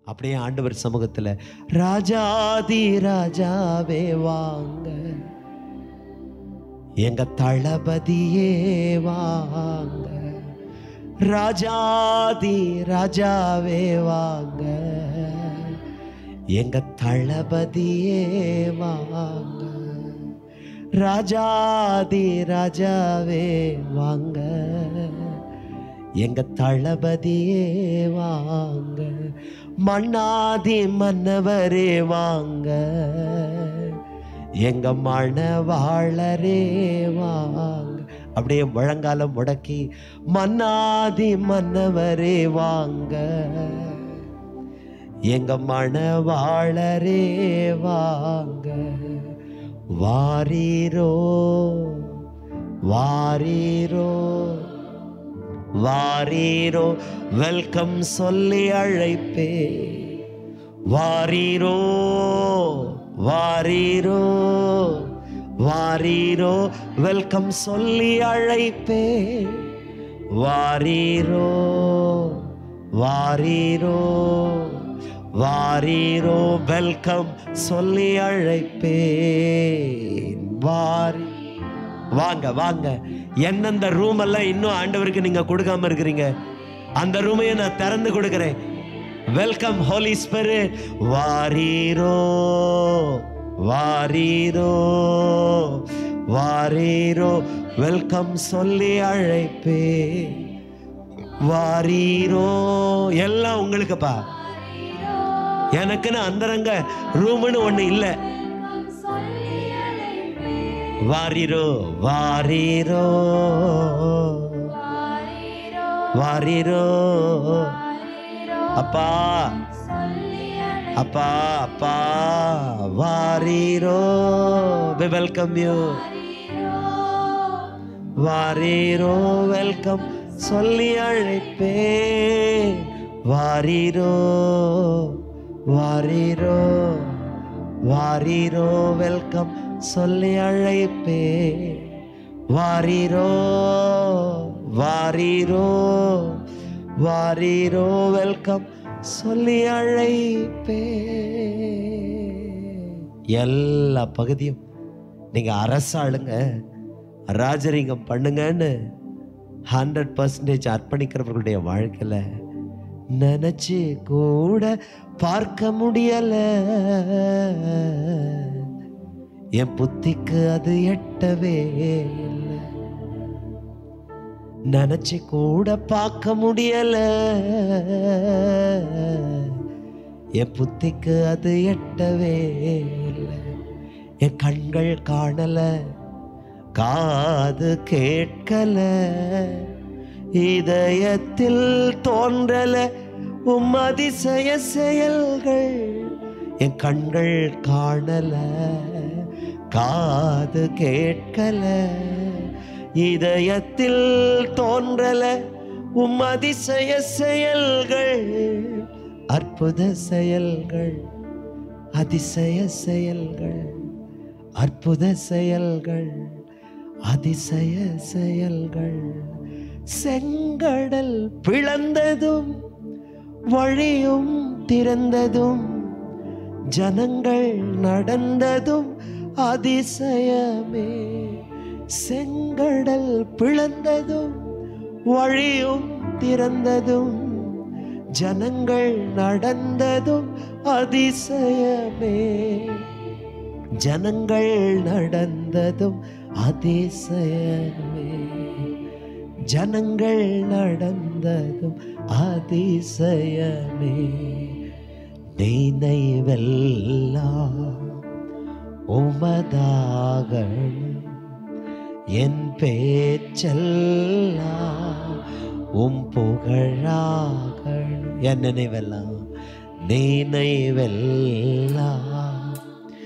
அப்படியே ஆண்டவர் சமூகத்துல ராஜாதி ராஜாவே வாங்க எங்க தளபதியே வாங்க ராஜாதி ராஜாவே வாங்க எங்க தளபதியே வாங்க ராஜாதி ராஜாவே வாங்க எங்க தளபதியே வாங்க மன்னாதி மன்னவரே வாங்க எங்க மணவாளரே வாங்க அப்படியே முழங்காலம் முடக்கி மன்னாதி மன்னவரே வாங்க எங்க மணவாளரே வாங்க வாரீரோ வாரீரோ வாரீரோ வெல்கம் சொல்லி அழைப்பே வாரீரோ வாரீரோ வாரீரோ வெல்கம் சொல்லி அழைப்பே வாரீரோ வாரீரோ வாரீரோ வெல்கம் சொல்லி அழைப்பேன் வாரி வாங்க வாங்க எந்தெந்த ரூம் எல்லாம் இன்னும் ஆண்டவருக்கு நீங்க கொடுக்காம இருக்கிறீங்க அந்த ரூமையை நான் திறந்து கொடுக்கிறேன் வெல்கம் ஹோலி ஸ்பிரிட் வாரீரோ வாரீரோ வாரீரோ வெல்கம் சொல்லி அழைப்பே வாரீரோ எல்லாம் உங்களுக்குப்பா எனக்குன்னு அந்தரங்க ரூம்னு ஒண்ணு இல்லை வாரீரோ வாரீரோ வாரீரோ அப்பா அப்பா அப்பா வாரீரோ we welcome you வாரீரோ வெல்கம் சொல்லி அழைப்பேன் வாரீரோ வாரீரோ வாரீரோ வெல்கம் சொல்லி அழைப்பேன் வாரீரோ வாரீரோ வாரீரோ வெல்கம் சொல்லி அழைப்பே எல்லா பகுதியும் நீங்க அரசாளுங்க ராஜரீகம் பண்ணுங்கன்னு ஹண்ட்ரட் பர்சன்டேஜ் அர்ப்பணிக்கிறவர்களுடைய வாழ்க்கையில நினைச்சு கூட பார்க்க முடியல என் புத்திக்கு அது எட்டவே இல்லை நினைச்சு கூட பார்க்க முடியல என் புத்திக்கு அது எட்டவே இல்லை என் கண்கள் காணல காது கேட்கல இதயத்தில் தோன்றல உம் அதிசய செயல்கள் என் கண்கள் காணல காது கேட்கல இதயத்தில் தோன்றல உம் அதிசய செயல்கள் அற்புத செயல்கள் அதிசய செயல்கள் அற்புத செயல்கள் அதிசய செயல்கள் செங்கடல் பிளந்ததும் வழியும் திறந்ததும் ஜனங்கள் நடந்ததும் அதிசயமே செங்கடல் பிளந்ததும் வழியும் திறந்ததும் ஜனங்கள் நடந்ததும் அதிசயமே ஜனங்கள் நடந்ததும் அதிசயமே ஜனங்கள் நடந்ததும் அதிசயமே நினைவெல்லாம் உமதாகணும் என் பேச்செல்லாம் உம் புகழாகணும் என் நினைவெல்லாம் நினைவெல்லாம்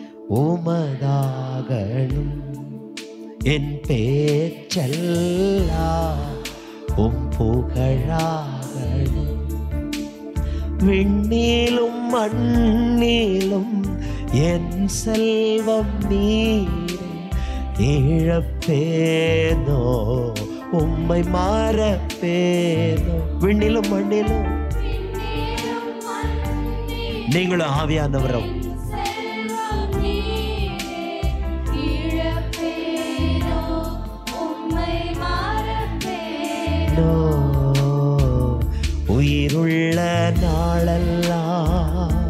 உமதாகணும் என் பேச்செல்லாம் உம் புகழாகணும் விண்ணிலும் மண்ணிலும் என் செல்வம் நீரே இழப்பேனோ உம்மை மாறப்பேனோ விண்ணிலும் மண்ணிலும் நீங்களும் ஆவியானவரும் செல்வம் நீரே இழப்பேனோ உம்மை மறப்பேனோ உயிருள்ள நாளெல்லாம்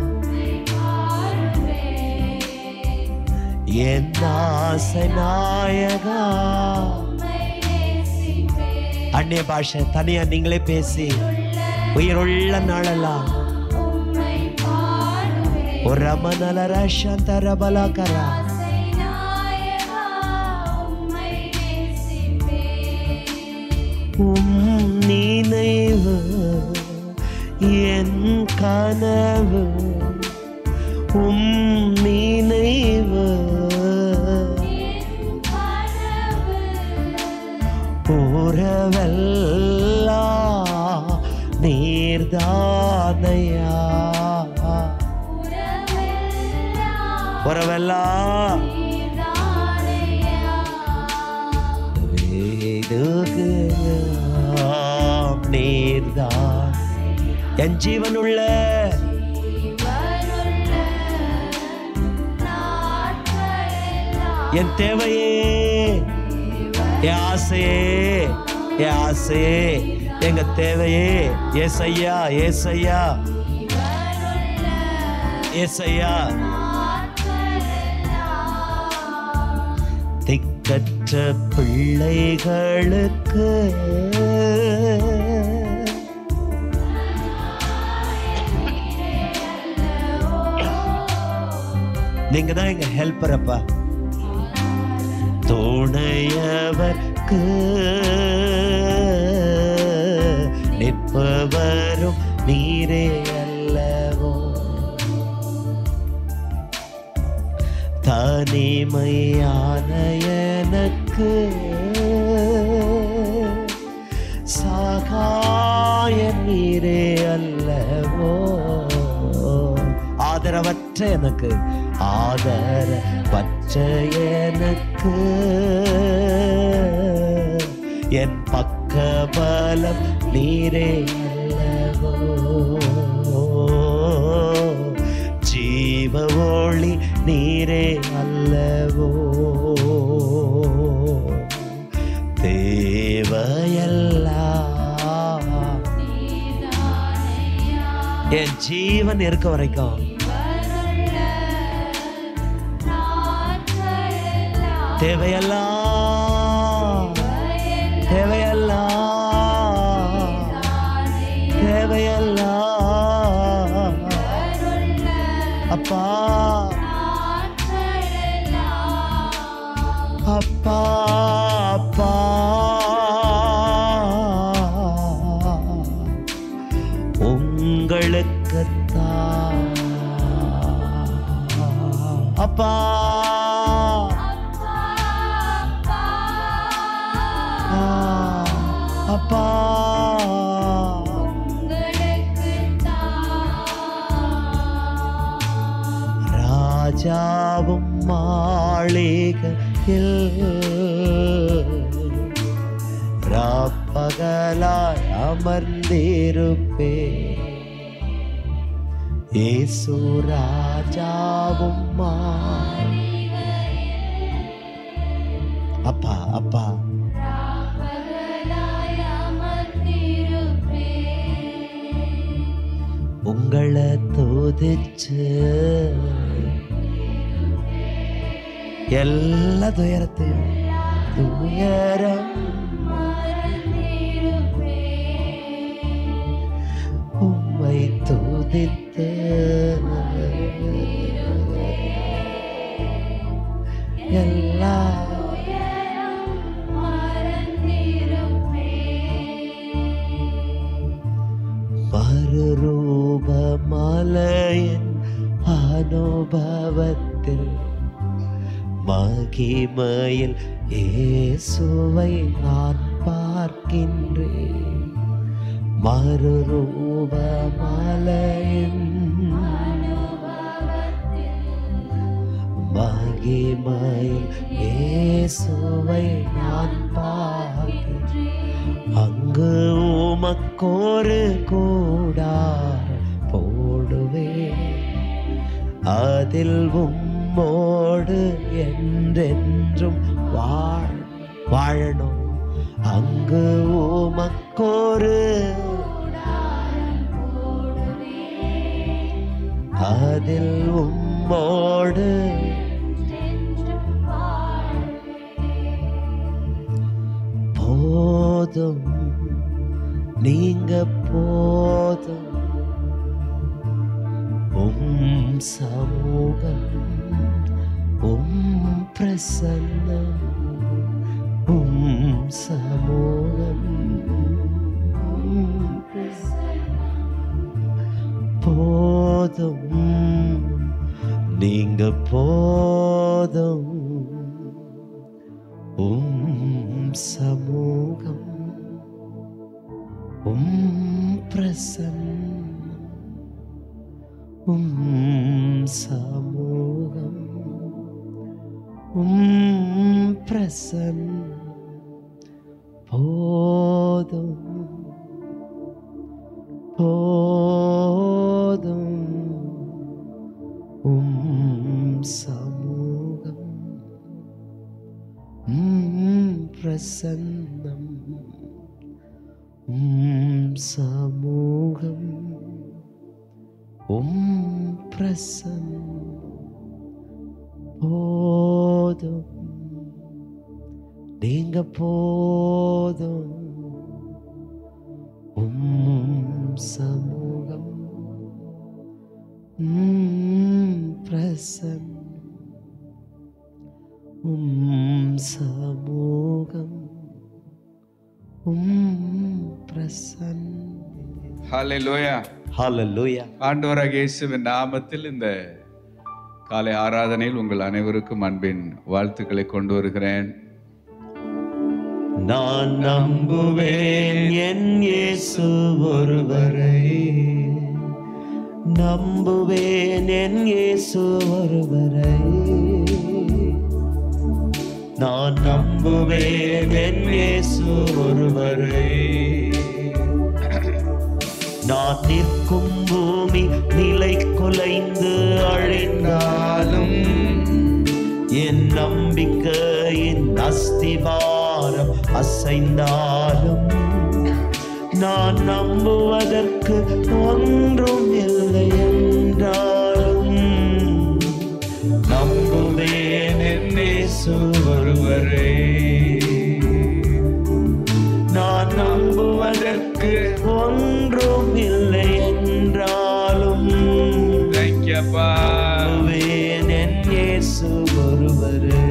வாழ்வேன் என் ஆசை நாயகா உம்மை நேசிப்பேன் அந்நிய பாஷை தனியா நீங்களே பேசி உயிருள்ள நாளெல்லாம் உம்மை பாடுவேன் ஒரு ரமநலர சந்தரபலகரா ஆசை நாயகா உம்மை நேசிப்பேன் உம் நினைவு என் கனவு உம் நினைவு என் கனவு உறவெல்லாம் நீர்தானையா உறவெல்லாம் உறவெல்லாம் நீர்தானையா வேடுகிறாம் நீர்தான் என் ஜீவனுள்ள ஜீவனுள்ள நாட்களெல்லாம் என் தேவையே என் ஆசையே என் ஆசையே எங்க தேவையே ஏசையா ஏசையா ஜீவனுள்ள ஏசையா நாட்களெல்லாம் திக்கற்ற பிள்ளைகளுக்கு நீங்க தான் எங்க ஹெல்ப்பர் அப்பா துணையவர்க்கு நிற்பவரும் நீரே அல்லவோ தனிமையான எனக்கு சகாய நீரே அல்லவோ ஆதரவற்ற எனக்கு ஆதரவற்ற எனக்கு என் பக்க பலம் நீரே அல்லவோ ஜீவ ஒளி நீரே அல்லவோ தேவையெல்லாம் என் ஜீவன் இருக்க வரைக்கும் தேவையெல்லாம் தேவையெல்லாம் தேவையெல்லாம் அப்பா அப்பா அப்பா உங்களுக்குத்தான் அப்பா ஆ, அப்பா ராஜாவும் மாளிகையில் ராப்பகலாய் அமர்ந்திருப்பே ஏசு ராஜாவும் மாளிகை. அப்பா அப்பா உங்களை தோதிச்சு எல்லா துயரத்தையும் துயரம் உம்மை தோதித்து எல்லா மறுரூப மலையின் அனுபவத்தில் மகிமையில் இயேசுவை நான் பார்க்கின்றேன் மறுரூப மலையின் மகிமையில் இயேசுவை நான் பார்க்கின்றேன் அங்கு உமக்கோரு கூடார் போடுவே அதில் உம்மோடு என்றென்றும் வாழ் வாழணும் அங்கு உமக்கொரு அதில் உம்மோடு போதும் நீங்க போதும் உம் சமூகம் உம் பிரசன்னம் உம் சமூகம் உம் பிரசன்னம். போதும் நீங்க போதும் உம் சமூகம் உம் பிரசன்னம் உம் சமூகம் உம் பிரசன்னம் போதும் போதும் உம் சமூகம் உம் பிரசன்னம் உம் சமூகம் உம் பிரசன்னம் போதும் நீங்க போதும் உம் சமூகம் உம் பிரசன்னம் உம் சமூகம் உம் பிரசன்னம் ஹalleluya ஹalleluya ஆண்டவராக இயேசுவின் நாமத்தில் இந்த காலை ஆராதனையில் உங்கள் அனைவருக்கும் அன்பின் வாழ்த்துக்களை கொண்டு வருகிறேன் நான் நம்புவேன் என் இயேசு ஒருவரை நம்புவேன் என் இயேசு ஒருவரை நான் நம்புவேன் என் இயேசு ஒருவரை நான் நிற்கும் பூமி நிலை குலைந்து அழிந்தாலும் என் நம்பிக்கையின் அஸ்திவாரம் அசைந்தாலும் நான் நம்புவதற்கு ஒன்றும் இல்லை என்றாலும் நம்புவேன் என் இயேசு ஒருவரே நான் நம்புவதற்கு ஒன்றும் இல்லை என்றாலும் தேங்க்யூப்பா நம்புவேன் என் இயேசு ஒருவரே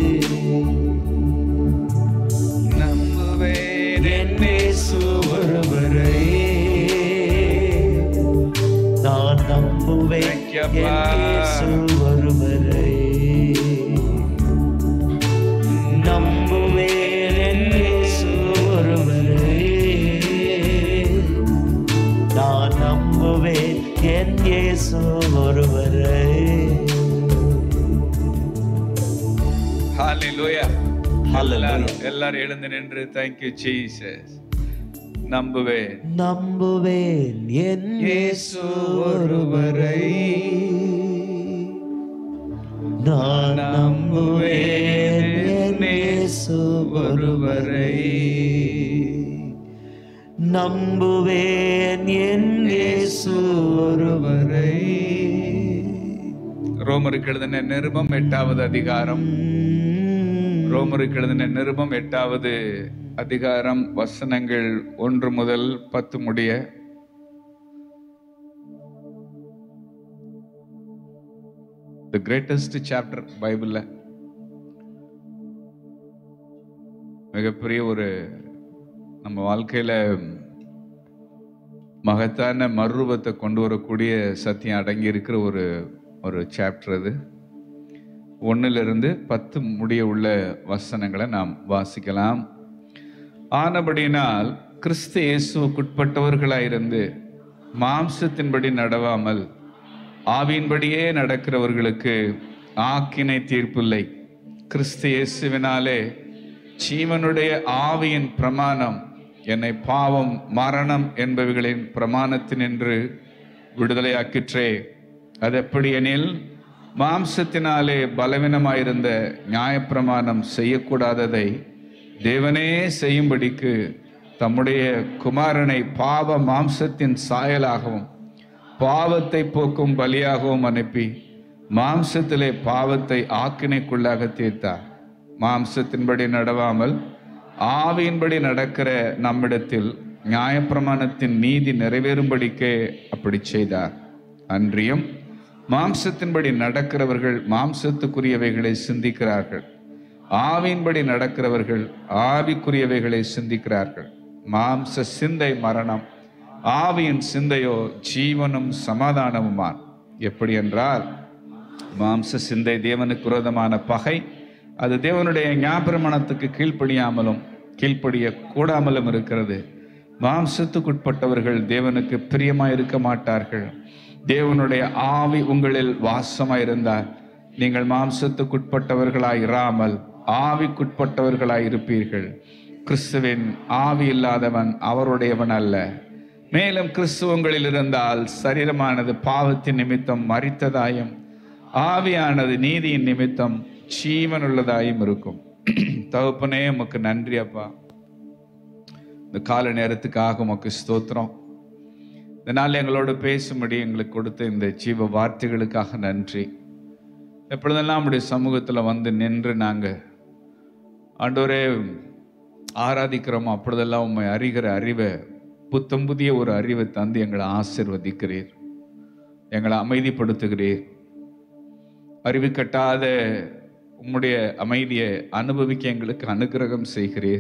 நம்புவேன் என் இயேசு ஒருவரே நான் நம்புவேன் என் ஐயப்பா. இயேசு ஒருவரே நம்புவேன் என் இயேசு ஒருவரே நான் நம்புவேன் என் இயேசு ஒருவரே ஹalleluya Hallelujah. எல்லாரும் எல்லாரும் எழுந்து நின்று thank you ஜீசஸ் நம்புவேன் நம்புவேன் என் இயேசு ஒருவரை நான் நம்புவேன் என் இயேசு ஒருவரை நம்புவேன் என் இயேசு ஒருவரை ரோமருக்கு எழுதின நிருபம் எட்டாவது அதிகாரம் ரோமருக்கு எழுதின நிருபம் எட்டாவது அதிகாரம் வசனங்கள் ஒன்று முதல் பத்து முடிய தி கிரேட்டஸ்ட் சாப்டர் பைபிள்ல மிகப்பெரிய ஒரு நம்ம வாழ்க்கையில மகத்தான மறுரூபத்தை கொண்டு வரக்கூடிய சத்தியம் அடங்கி இருக்கிற ஒரு ஒரு சாப்டர் அது ஒன்னிலிருந்து பத்து முடிய உள்ள வசனங்களை நாம் வாசிக்கலாம் ஆனபடியினால் கிறிஸ்து இயேசுக்குட்பட்டவர்களாயிருந்து மாம்சத்தின்படி நடவாமல் ஆவியின்படியே நடக்கிறவர்களுக்கு ஆக்கினை தீர்ப்பில்லை கிறிஸ்து இயேசுவினாலே ஜீவனுடைய ஆவியின் பிரமாணம் என்னை பாவம் மரணம் என்பவைகளின் பிரமாணத்தினின்று விடுதலையாக்கிற்றே அது எப்படி எனில் மாம்சத்தினாலே பலவீனமாயிருந்த நியாயப்பிரமாணம் செய்யக்கூடாததை தேவனே செய்யும்படிக்கு தம்முடைய குமாரனை பாவ மாம்சத்தின் சாயலாகவும் பாவத்தை போக்கும் பலியாகவும் அனுப்பி மாம்சத்திலே பாவத்தை ஆக்கினைக்குள்ளாக தீர்த்தார் மாம்சத்தின்படி நடவாமல் ஆவியின்படி நடக்கிற நம்மிடத்தில் நியாயப்பிரமாணத்தின் நீதி நிறைவேறும்படிக்கே அப்படி செய்தார் அன்றியும் மாம்சத்தின்படி நடக்கிறவர்கள் மாம்சத்துக்குரியவைகளை சிந்திக்கிறார்கள் ஆவியின்படி நடக்கிறவர்கள் ஆவிக்குரியவைகளை சிந்திக்கிறார்கள் மாம்ச சிந்தை மரணம் ஆவியின் சிந்தையோ ஜீவனும் சமாதானமுமான் எப்படி என்றால் மாம்ச சிந்தை தேவனுக்கு விரோதமான பகை அது தேவனுடைய ஞாபகமனத்துக்கு கீழ்ப்படியாமலும் கீழ்ப்படிய கூடாமலும் இருக்கிறது மாம்சத்துக்குட்பட்டவர்கள் தேவனுக்கு பிரியமாய் இருக்க மாட்டார்கள் தேவனுடைய ஆவி உங்களில் வாசமாய் இருந்தால் நீங்கள் மாம்சத்துக்குட்பட்டவர்களாய் இராமல் ஆவிக்குட்பட்டவர்களாய் இருப்பீர்கள் கிறிஸ்துவின் ஆவி இல்லாதவன் அவருடையவன் அல்ல மேலும் கிறிஸ்து உங்களில் இருந்தால் சரீரமானது பாவத்தின் நிமித்தம் மறித்ததாயும் ஆவியானது நீதியின் நிமித்தம் ஜீவனுள்ளதாயும் இருக்கும் தகப்பனே உமக்கு நன்றி அப்பா இந்த கால நேரத்துக்காக உமக்கு ஸ்தோத்திரம் இந்த நாள் எங்களோடு பேசும்படி எங்களுக்கு கொடுத்த இந்த ஜீவ வார்த்தைகளுக்காக நன்றி எப்பொழுதெல்லாம் நம்முடைய சமூகத்தில் வந்து நின்று நாங்கள் ஆண்டவரே ஆராதிக்கிறோமோ அப்பொழுதெல்லாம் உண்மை அறிகிற அறிவை புத்தம் புதிய ஒரு அறிவை தந்து எங்களை ஆசிர்வதிக்கிறீர் எங்களை அமைதிப்படுத்துகிறீர் அறிவு கட்டாத உம்முடைய அமைதியை அனுபவிக்க எங்களுக்கு அனுகிரகம் செய்கிறீர்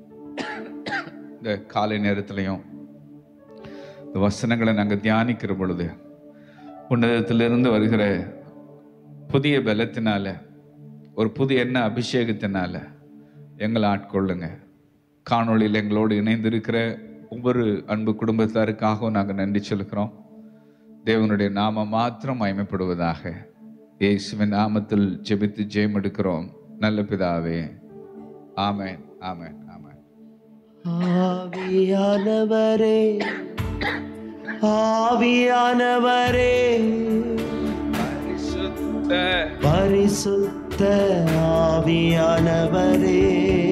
இந்த காலை நேரத்திலையும் இந்த வசனங்களை நாங்கள் தியானிக்கிற பொழுது உன்னதத்திலிருந்து வருகிற புதிய பலத்தினால ஒரு புது எண்ண அபிஷேகத்தினால எங்களை ஆட்கொள்ளுங்க காணொளியில் எங்களோடு இணைந்திருக்கிற ஒவ்வொரு அன்பு குடும்பத்தாருக்காகவும் நாங்கள் நன்றி சொல்கிறோம் தேவனுடைய நாம மாத்திரம் மயமைப்படுவதாக இயேசுவின் நாமத்தில் ஜெபித்து ஜெயம் எடுக்கிறோம் நல்ல பிதாவே ஆமென் ஆமென் ஆமென் ஆவியானவரே ஆவியானவரே பரிசுத்த பரிசுத்த ஆவியானவரே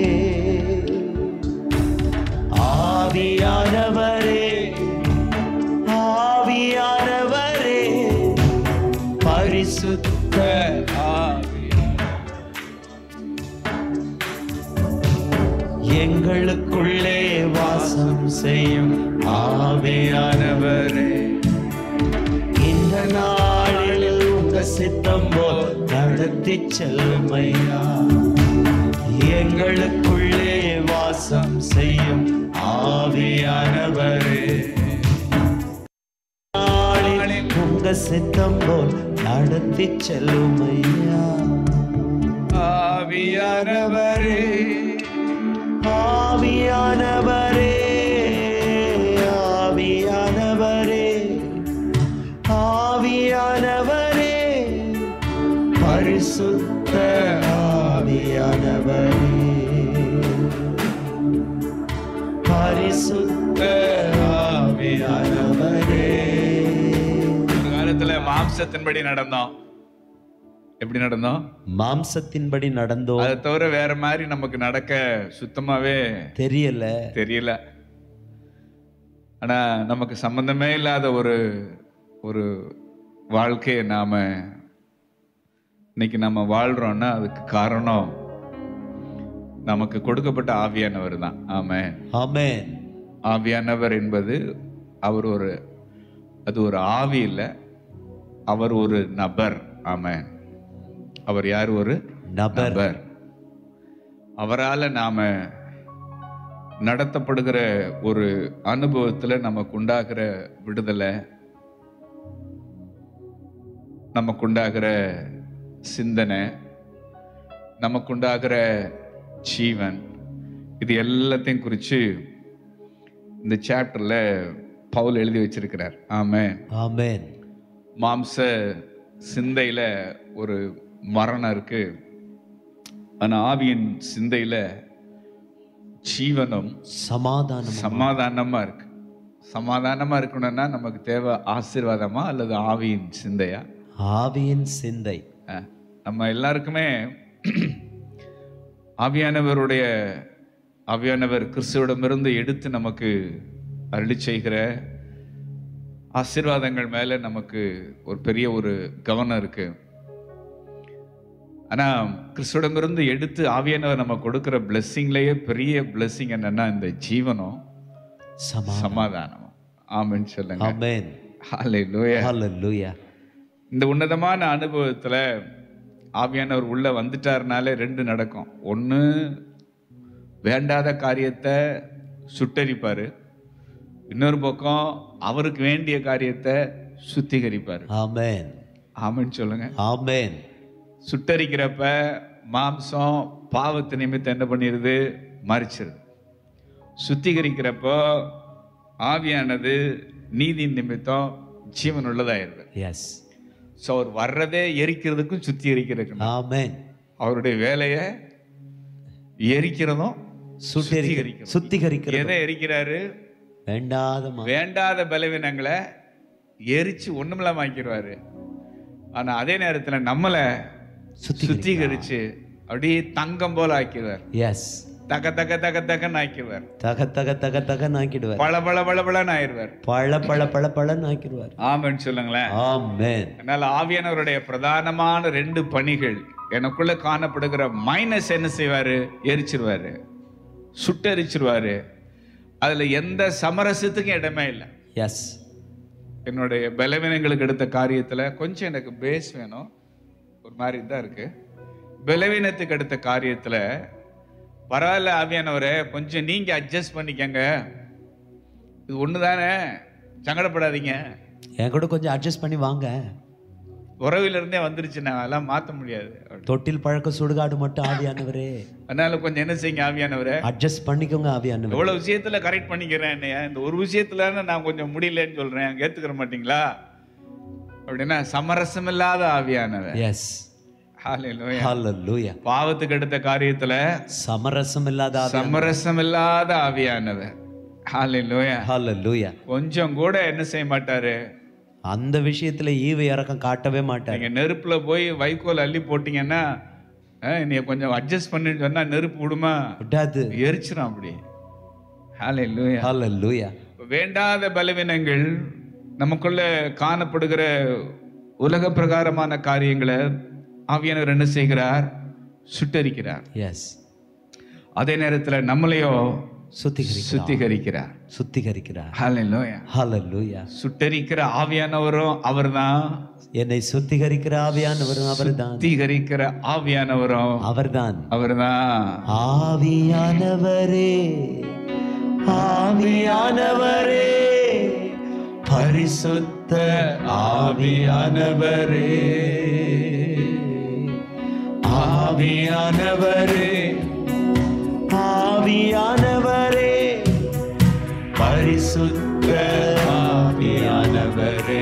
ஆவியானவரே ஆவியானவரே பரிசுத்த ஆவி எங்களுக்குள்ளே வாசம் செய்யும் ஆவியானவரே இந்த நாளில் உங்க சித்தம் போல் நடத்தி செல்லுமையா எங்களுக்குள்ளே வாசம் செய்யும் ஆவியானவரே நாளில் உங்க சித்தம் போல் நடத்தி செல்லுமையா ஆவியானவரே ஆவியானவரே ஆவியானவரே ஆவியானவரே பரிசுத்த ஆவியானவரே பரிசுத்த ஆவியானவரே ஒரு காலத்துல மாம்சத்தின்படி நடந்தோம் எப்படி நடந்தோம் மாம்சத்தின்படி நடந்தோம் அதை தவிர வேற மாதிரி நமக்கு நடக்க சுத்தமாவே தெரியல தெரியல ஆனா நமக்கு சம்பந்தமே இல்லாத ஒரு ஒரு வாழ்க்கையை நாம இன்னைக்கு நம்ம வாழ்றோம்னா அதுக்கு காரணம் நமக்கு கொடுக்கப்பட்ட ஆவியானவர் தான் ஆமென் ஆமென் ஆவியானவர் என்பது அவர் ஒரு அது ஒரு ஆவி இல்லை அவர் ஒரு நபர் ஆமென் அவர் யார் ஒரு நபர் நபர் அவரால் நாம நடத்தப்படுகிற ஒரு அனுபவத்துல நமக்கு உண்டாகிற விடுதலை நமக்கு உண்டாகிற சிந்தனை நமக்கு உண்டாகிற ஜீவன் இது எல்லாத்தையும் குறித்து இந்த சாப்டர்ல பவுல் எழுதி வச்சிருக்கிறார் ஆமென் ஆமென் மாம்ச சிந்தையில ஒரு மரணம் இருக்கு ஆனா ஆவியின் சிந்தையில ஜீவனும் சமாதானம் சமாதானமா இருக்கு சமாதானமா இருக்கணும்னா நமக்கு தேவை ஆசீர்வாதமா அல்லது ஆவியின் சிந்தையா ஆவியின் சிந்தை அஹ், நம்ம எல்லாருக்குமே ஆவியானவருடைய ஆவியானவர் கிறிஸ்துவிடமிருந்து எடுத்து நமக்கு அருளி செய்கிற ஆசீர்வாதங்கள் மேல நமக்கு ஒரு பெரிய ஒரு கவனம் இருக்கு ஆனா கிறிஸ்துவிடமிருந்து எடுத்து ஆவியானவர் நம்ம கொடுக்கிற பிளெஸ்ஸிங்லயே பெரிய பிளெஸ்ஸிங் என்னன்னா இந்த ஜீவனம் சமா சமாதானம் ஆமென்னு சொல்லுங்க ஆமென் ஹalleluya ஹalleluya இந்த உன்னதமான அனுபவத்துல ஆவியானவர் உள்ள வந்துட்டாருனாலே ரெண்டு நடக்கும் ஒண்ணு வேண்டாத காரியத்தை சுட்டரிப்பாரு இன்னொரு பக்கம் அவருக்கு வேண்டிய காரியத்தை சுத்திகரிப்பாரு ஆமென் ஆமென்னு சொல்லுங்க ஆமென் சுட்டரிக்கிறப்ப மாம்சம் பாவத்து நிமித்தம் என்ன பண்ணிடுது மறிச்சிருது சுத்திகரிக்கிறப்போ ஆவியானது நீதி நிமித்தம் ஜீவன் உள்ளதாயிருது எஸ் ஸோ அவர் வர்றதே எரிக்கிறதுக்கும் சுத்திகரிக்கிறதுக்கும் ஆமென் அவருடைய வேலையை எரிக்கிறதும் சுத்திகரிக்க சுத்திகரிக்கிறது எதை எரிக்கிறாரு வேண்டாத மா- வேண்டாத பலவீனங்களை எரிச்சு ஒண்ணுமில்லாம ஆக்கிடுவாரு ஆனா அதே நேரத்துல நம்மளை சுத்திகரி சுத்திகரிச்சு அப்படியே தங்கம் போல ஆக்கிடுவார் எஸ் தக தக தக தகன்னு ஆக்கிடுவார் தக தக தக தக நாக்கிடுவார் பல பல பல பலன்னு ஆயிடுவார் பழ பழ பழ பழ நாக்கிடுவார் ஆமென்னு சொல்லுங்களேன் ஆமென் அதனால ஆவியானவருடைய பிரதானமான ரெண்டு பணிகள் எனக்குள்ள காணப்படுகிற மைனஸ் என்ன செய்வாரு எரிச்சிருவாரு சுட்டெரிச்சிருவாரு அதுல எந்த சமரசத்துக்கும் இடமே இல்லை எஸ் என்னுடைய பலவீனங்களுக்கு எடுத்த காரியத்துல கொஞ்சம் எனக்கு பேஸ் வேணும் ஒரு மாதிரி தான் இருக்கு பலவீனத்துக்கு எடுத்த காரியத்துல பரவாயில்ல ஆவியானவரே கொஞ்சம் நீங்க அட்ஜஸ்ட் பண்ணிக்கங்க இது ஒண்ணுதானே சங்கடப்படாதீங்க என் கூட கொஞ்சம் அட்ஜஸ்ட் பண்ணி வாங்க உறவில இருந்தே வந்துருச்சு நான் அதெல்லாம் மாத்த முடியாது தொட்டில் பழக்க சுடுகாடு மட்டும் ஆவியானவரே அதனால கொஞ்சம் என்ன செய்யுங்க ஆவியானவரே அட்ஜஸ்ட் பண்ணிக்கோங்க ஆவியானவர் எவ்வளவு விஷயத்துல கரெக்ட் பண்ணிக்கிறேன் என்னைய இந்த ஒரு விஷயத்துல நான் கொஞ்சம் முடியலன்னு சொல்றேன் ஏத்துக்கிற மாட்டீங்களா அப்படின்னா சமரசம் இல்லாத ஆவியானவர் எஸ் ஹalleluya. ஹalleluya பாவத்துக்கு எடுத்த காரியத்துல சமரசம் இல்லாத ஆவி சமரசம் இல்லாத ஆவியானவர் ஹalleluya. ஹalleluya கொஞ்சம் கூட என்ன செய்ய மாட்டாரு அந்த விஷயத்துல ஈவு இறக்கம் காட்டவே மாட்டார் நீங்க நெருப்புல போய் வைக்கோல் அள்ளி போட்டீங்கன்னா அஹ், நீ கொஞ்சம் அட்ஜஸ்ட் பண்ணுன்னு சொன்னா நெருப்பு விடுமா விடாது எரிச்சிடும் அப்படி ஹalleluya. ஹalleluya வேண்டாத பலவீனங்கள் நமக்குள்ள காணப்படுகிற உலக பிரகாரமான காரியங்களை ஆவியானவர் என்ன செய்கிறார் சுட்டரிக்கிறார் எஸ் அதே நேரத்துல நம்மளையோ சுத்திகரிக்கிறார் சுத்திகரிக்கிறார் சுத்திகரிக்கிறார் ஹalleluya. ஹalleluya சுட்டரிக்கிற ஆவியானவரும் அவர்தான் என்னை சுத்திகரிக்கிற ஆவியானவரும் அவர்தான் சுத்திகரிக்கிற ஆவியானவரும் அவர்தான் அவர்தான் ஆவியானவரே ஆவியானவரே பரிசுத்த ஆவியானவரே ஆவியானவரே ஆவியானவரே பரிசுத்த ஆவியானவரே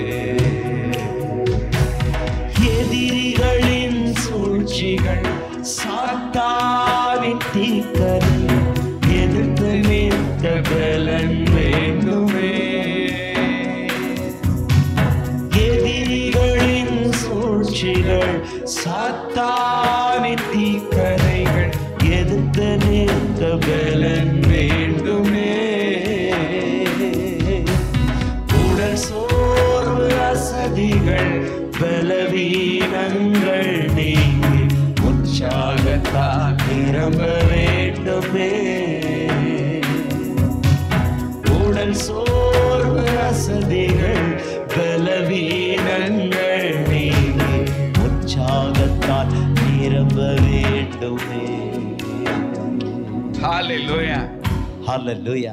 எதிரிகளின் சூழ்ச்சிகள் சாத்தாவின் தீக்கரை எதிர்த்து நிற்க பலன் வேண்டுமே எதிரிகளின் சூழ்ச்சிகள் சாத்தாவின் தீக்கரைகள் எதிர்த்து நிற்க பலன் வேண்டுமே உடல் சோர்வு அசதிகள் பலவீனங்கள் நீங்கி உற்சாகத்தால் நிரம்ப வேண்டுமே உடல் சோர்வு அசதிகள் பலவீனங்கள் நீங்கி உற்சாகத்தால் நிரம்ப வேண்டுமே ஹalleluya. ஹalleluya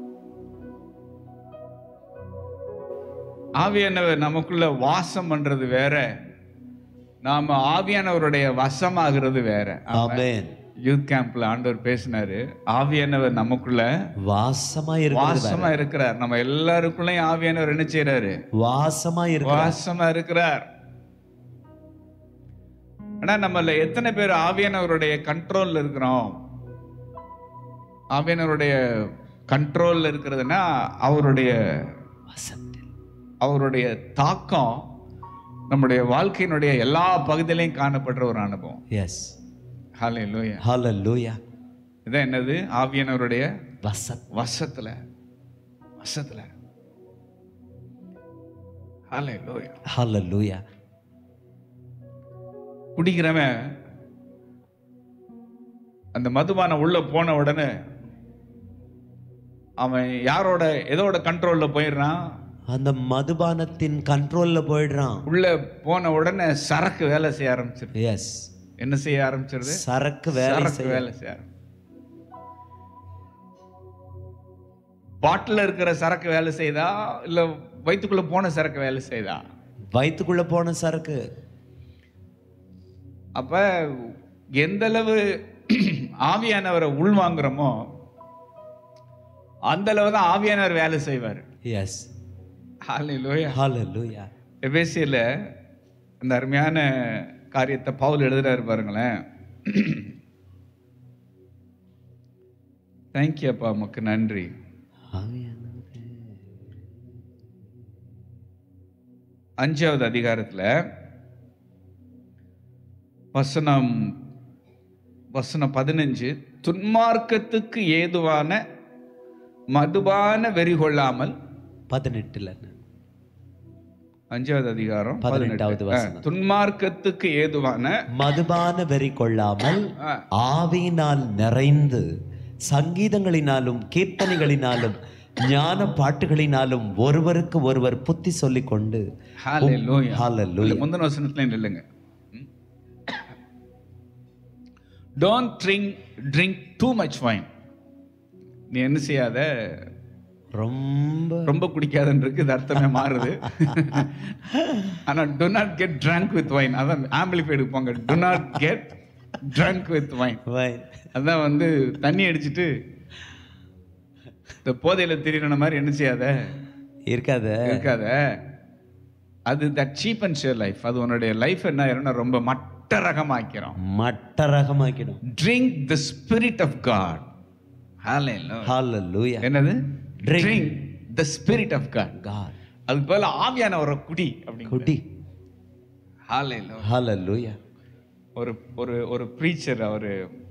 ஆவியானவர் நமக்குள்ள வாசம் பண்றது வேற நாம ஆவியானவருடைய வசமாகிறது வேற ஆமென் யூத் கேம்ப்ல ஆண்டவர் பேசினாரு ஆவியானவர் நமக்குள்ள வாசமா இருக்கிறது வாசமா இருக்கிறார் நம்ம எல்லாருக்குள்ளயும் ஆவியானவர் என்ன செய்யறாரு வாசமா இருக்கிற வாசமா இருக்கிறார் ஆனா நம்மள எத்தனை பேர் ஆவியானவருடைய கண்ட்ரோல்ல இருக்கிறோம் ஆவியானவருடைய கண்ட்ரோல்ல இருக்கிறதுனா அவருடைய வசத்தில் அவருடைய தாக்கம் நம்முடைய வாழ்க்கையினுடைய எல்லா பகுதியிலையும் காணப்படுற ஒரு அனுபவம் எஸ் ஹாலே லோயா ஹalleluya இதான் என்னது ஆவியானவருடைய வசத் வசத்துல வசத்துல ஹாலே லோயா ஹalleluya குடிக்கிறவன் அந்த மதுபானம் உள்ள போன உடனே அவன் யாரோட எதோட கண்ட்ரோல்ல போயிடுறான் அந்த மதுபானத்தின் கண்ட்ரோல்ல போயிடுறான் உள்ள போன உடனே சரக்கு வேலை செய்ய ஆரம்பிச்சிருது எஸ் என்ன செய்ய ஆரம்பிச்சிருது சரக்கு வேலை சரக்கு செய்ய வேலை செய்ய ஆரம்பி- பாட்டில் இருக்கிற சரக்கு வேலை செய்தா இல்ல வயித்துக்குள்ள போன சரக்கு வேலை செய்தா வயித்துக்குள்ள போன சரக்கு அப்ப எந்த அளவு ஆவியானவரை உள்வாங்குறோமோ அந்த அளவு தான் ஆவியானவர் வேலை செய்வார் எஸ் ஹalleluya ஹalleluya எபேசியில அந்த அருமையான காரியத்தை பவுல் எழுதுறாரு பாருங்களேன் தேங்க்யூ அப்பா உமக்கு நன்றி ஆவியானவரே. அஞ்சாவது அதிகாரத்துல வசனம் வசனம் பதினஞ்சு துன்மார்க்கத்துக்கு ஏதுவான மதுபான வெறி கொள்ளாமல் பதினெட்டுல அஞ்சாவது அதிகாரம் பதினெட்டாவது பதினெட்டு. வசனம். ஆ, துன்மார்க்கத்துக்கு ஏதுவான மதுபான வெறி கொள்ளாமல் ஆ, ஆவியினால் நிறைந்து சங்கீதங்களினாலும் கீர்த்தனைகளினாலும் ஞான பாட்டுகளினாலும் ஒருவருக்கு ஒருவர் புத்தி சொல்லிக் கொண்டு Hallelujah. Hallelujah. இல்ல, முந்தின வசனத்துல நில்லுங்க don't drink drink too much wine நீ என்ன செய்யாத ரொம்ப ரொம்ப குடிக்காதன்றிருக்கு இது அர்த்தமே மாறுது ஆனா do not get drunk with wine அதான் ஆம்பிளிஃபைடு போங்க do not get drunk with wine வை- அதான் வந்து தண்ணி அடிச்சிட்டு இந்த போதையில திரியின மாதிரி என்ன செய்யாத இருக்காத இருக்காத அது that cheap and share life அது உன்னுடைய லைஃப் என்ன ஆயிரும்னா ரொம்ப மட்ட ரகமாக்கிறோம் மட்ட ரகமாக்கிடும் drink the spirit of God ஹalleluya என்னது Drink. Drink the spirit of God God அதுக்கு பதிலா ஆவியான ஒரு குடி அப்படி குடி ஹalleluya ஹalleluya ஒரு ஒரு ஒரு ப்ரீச்சர் அவரு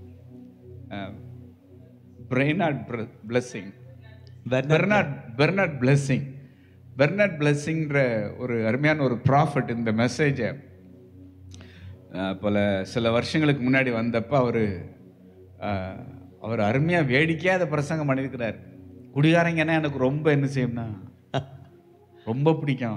Bernard Blessing Bernard Bernard Blessing Bernard பிளெஸ்ஸிங்ன்ற ஒரு அருமையான ஒரு ப்ராஃபிட் இந்த மெசேஜை பல சில வருஷங்களுக்கு முன்னாடி வந்தப்ப அவர் அவர் அருமையாக வேடிக்கையாக பிரசங்கம் பண்ணியிருக்கிறார் குடிகாரங்கன்னா எனக்கு ரொம்ப என்ன செய்யும்னா ரொம்ப பிடிக்கும்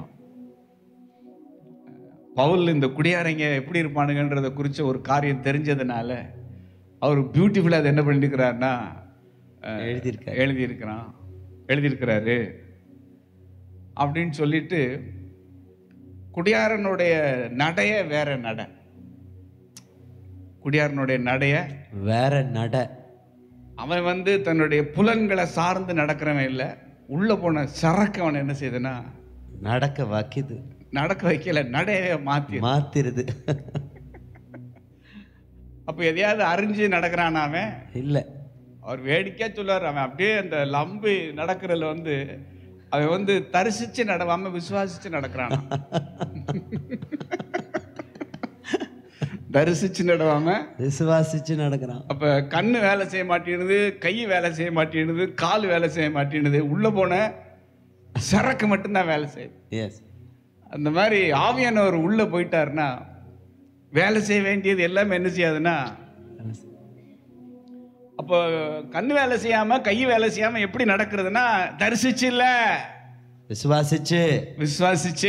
பவுல் இந்த குடியாரங்க எப்படி இருப்பானுங்கன்றத குறித்த ஒரு காரியம் தெரிஞ்சதுனால அவர் பியூட்டிஃபுல்லாக அதை என்ன பண்ணிருக்கிறாருன்னா அஹ், எழுதியிருக்காரு. எழுதியிருக்கிறான் எழுதியிருக்கிறாரு அப்படின்னு சொல்லிட்டு குடியாரனுடைய நடைய வேற நடை குடியாரனுடைய நடைய வேற நட அவன் வந்து தன்னுடைய புலன்களை சார்ந்து நடக்கிறவன் இல்லை உள்ள போன சரக்கு அவன் என்ன செய்யுதுன்னா நடக்க வைக்குது நடக்க வைக்கல நடையவே மாத்தி மாத்திருது அப்ப எதையாவது அறிஞ்சு நடக்கிறான் அவன் இல்ல அவர் வேடிக்கையா சொல்லுவார் அவன் அப்படியே அந்த லம்பு நடக்கிறதுல வந்து அவன் வந்து தரிசிச்சு நடவாம விசுவாசிச்சு நடக்கிறான் தரிசிச்சு நடவாம விசுவாசிச்சு நடக்கிறான் அப்ப கண்ணு வேலை செய்ய மாட்டேங்குது கை வேலை செய்ய மாட்டேங்குது கால் வேலை செய்ய மாட்டேங்குது உள்ள போன சரக்கு மட்டும்தான் வேலை செய்யுது எஸ் அந்த மாதிரி ஆவியானவர் உள்ள போயிட்டாருன்னா வேலை செய்ய வேண்டியது எல்லாமே என்ன செய்யாதுன்னா அப்போ கண்ணு வேலை செய்யாம கை வேலை செய்யாம எப்படி நடக்கிறதுனா தரிசிச்சு இல்ல விசுவாசிச்சு விசுவாசிச்சு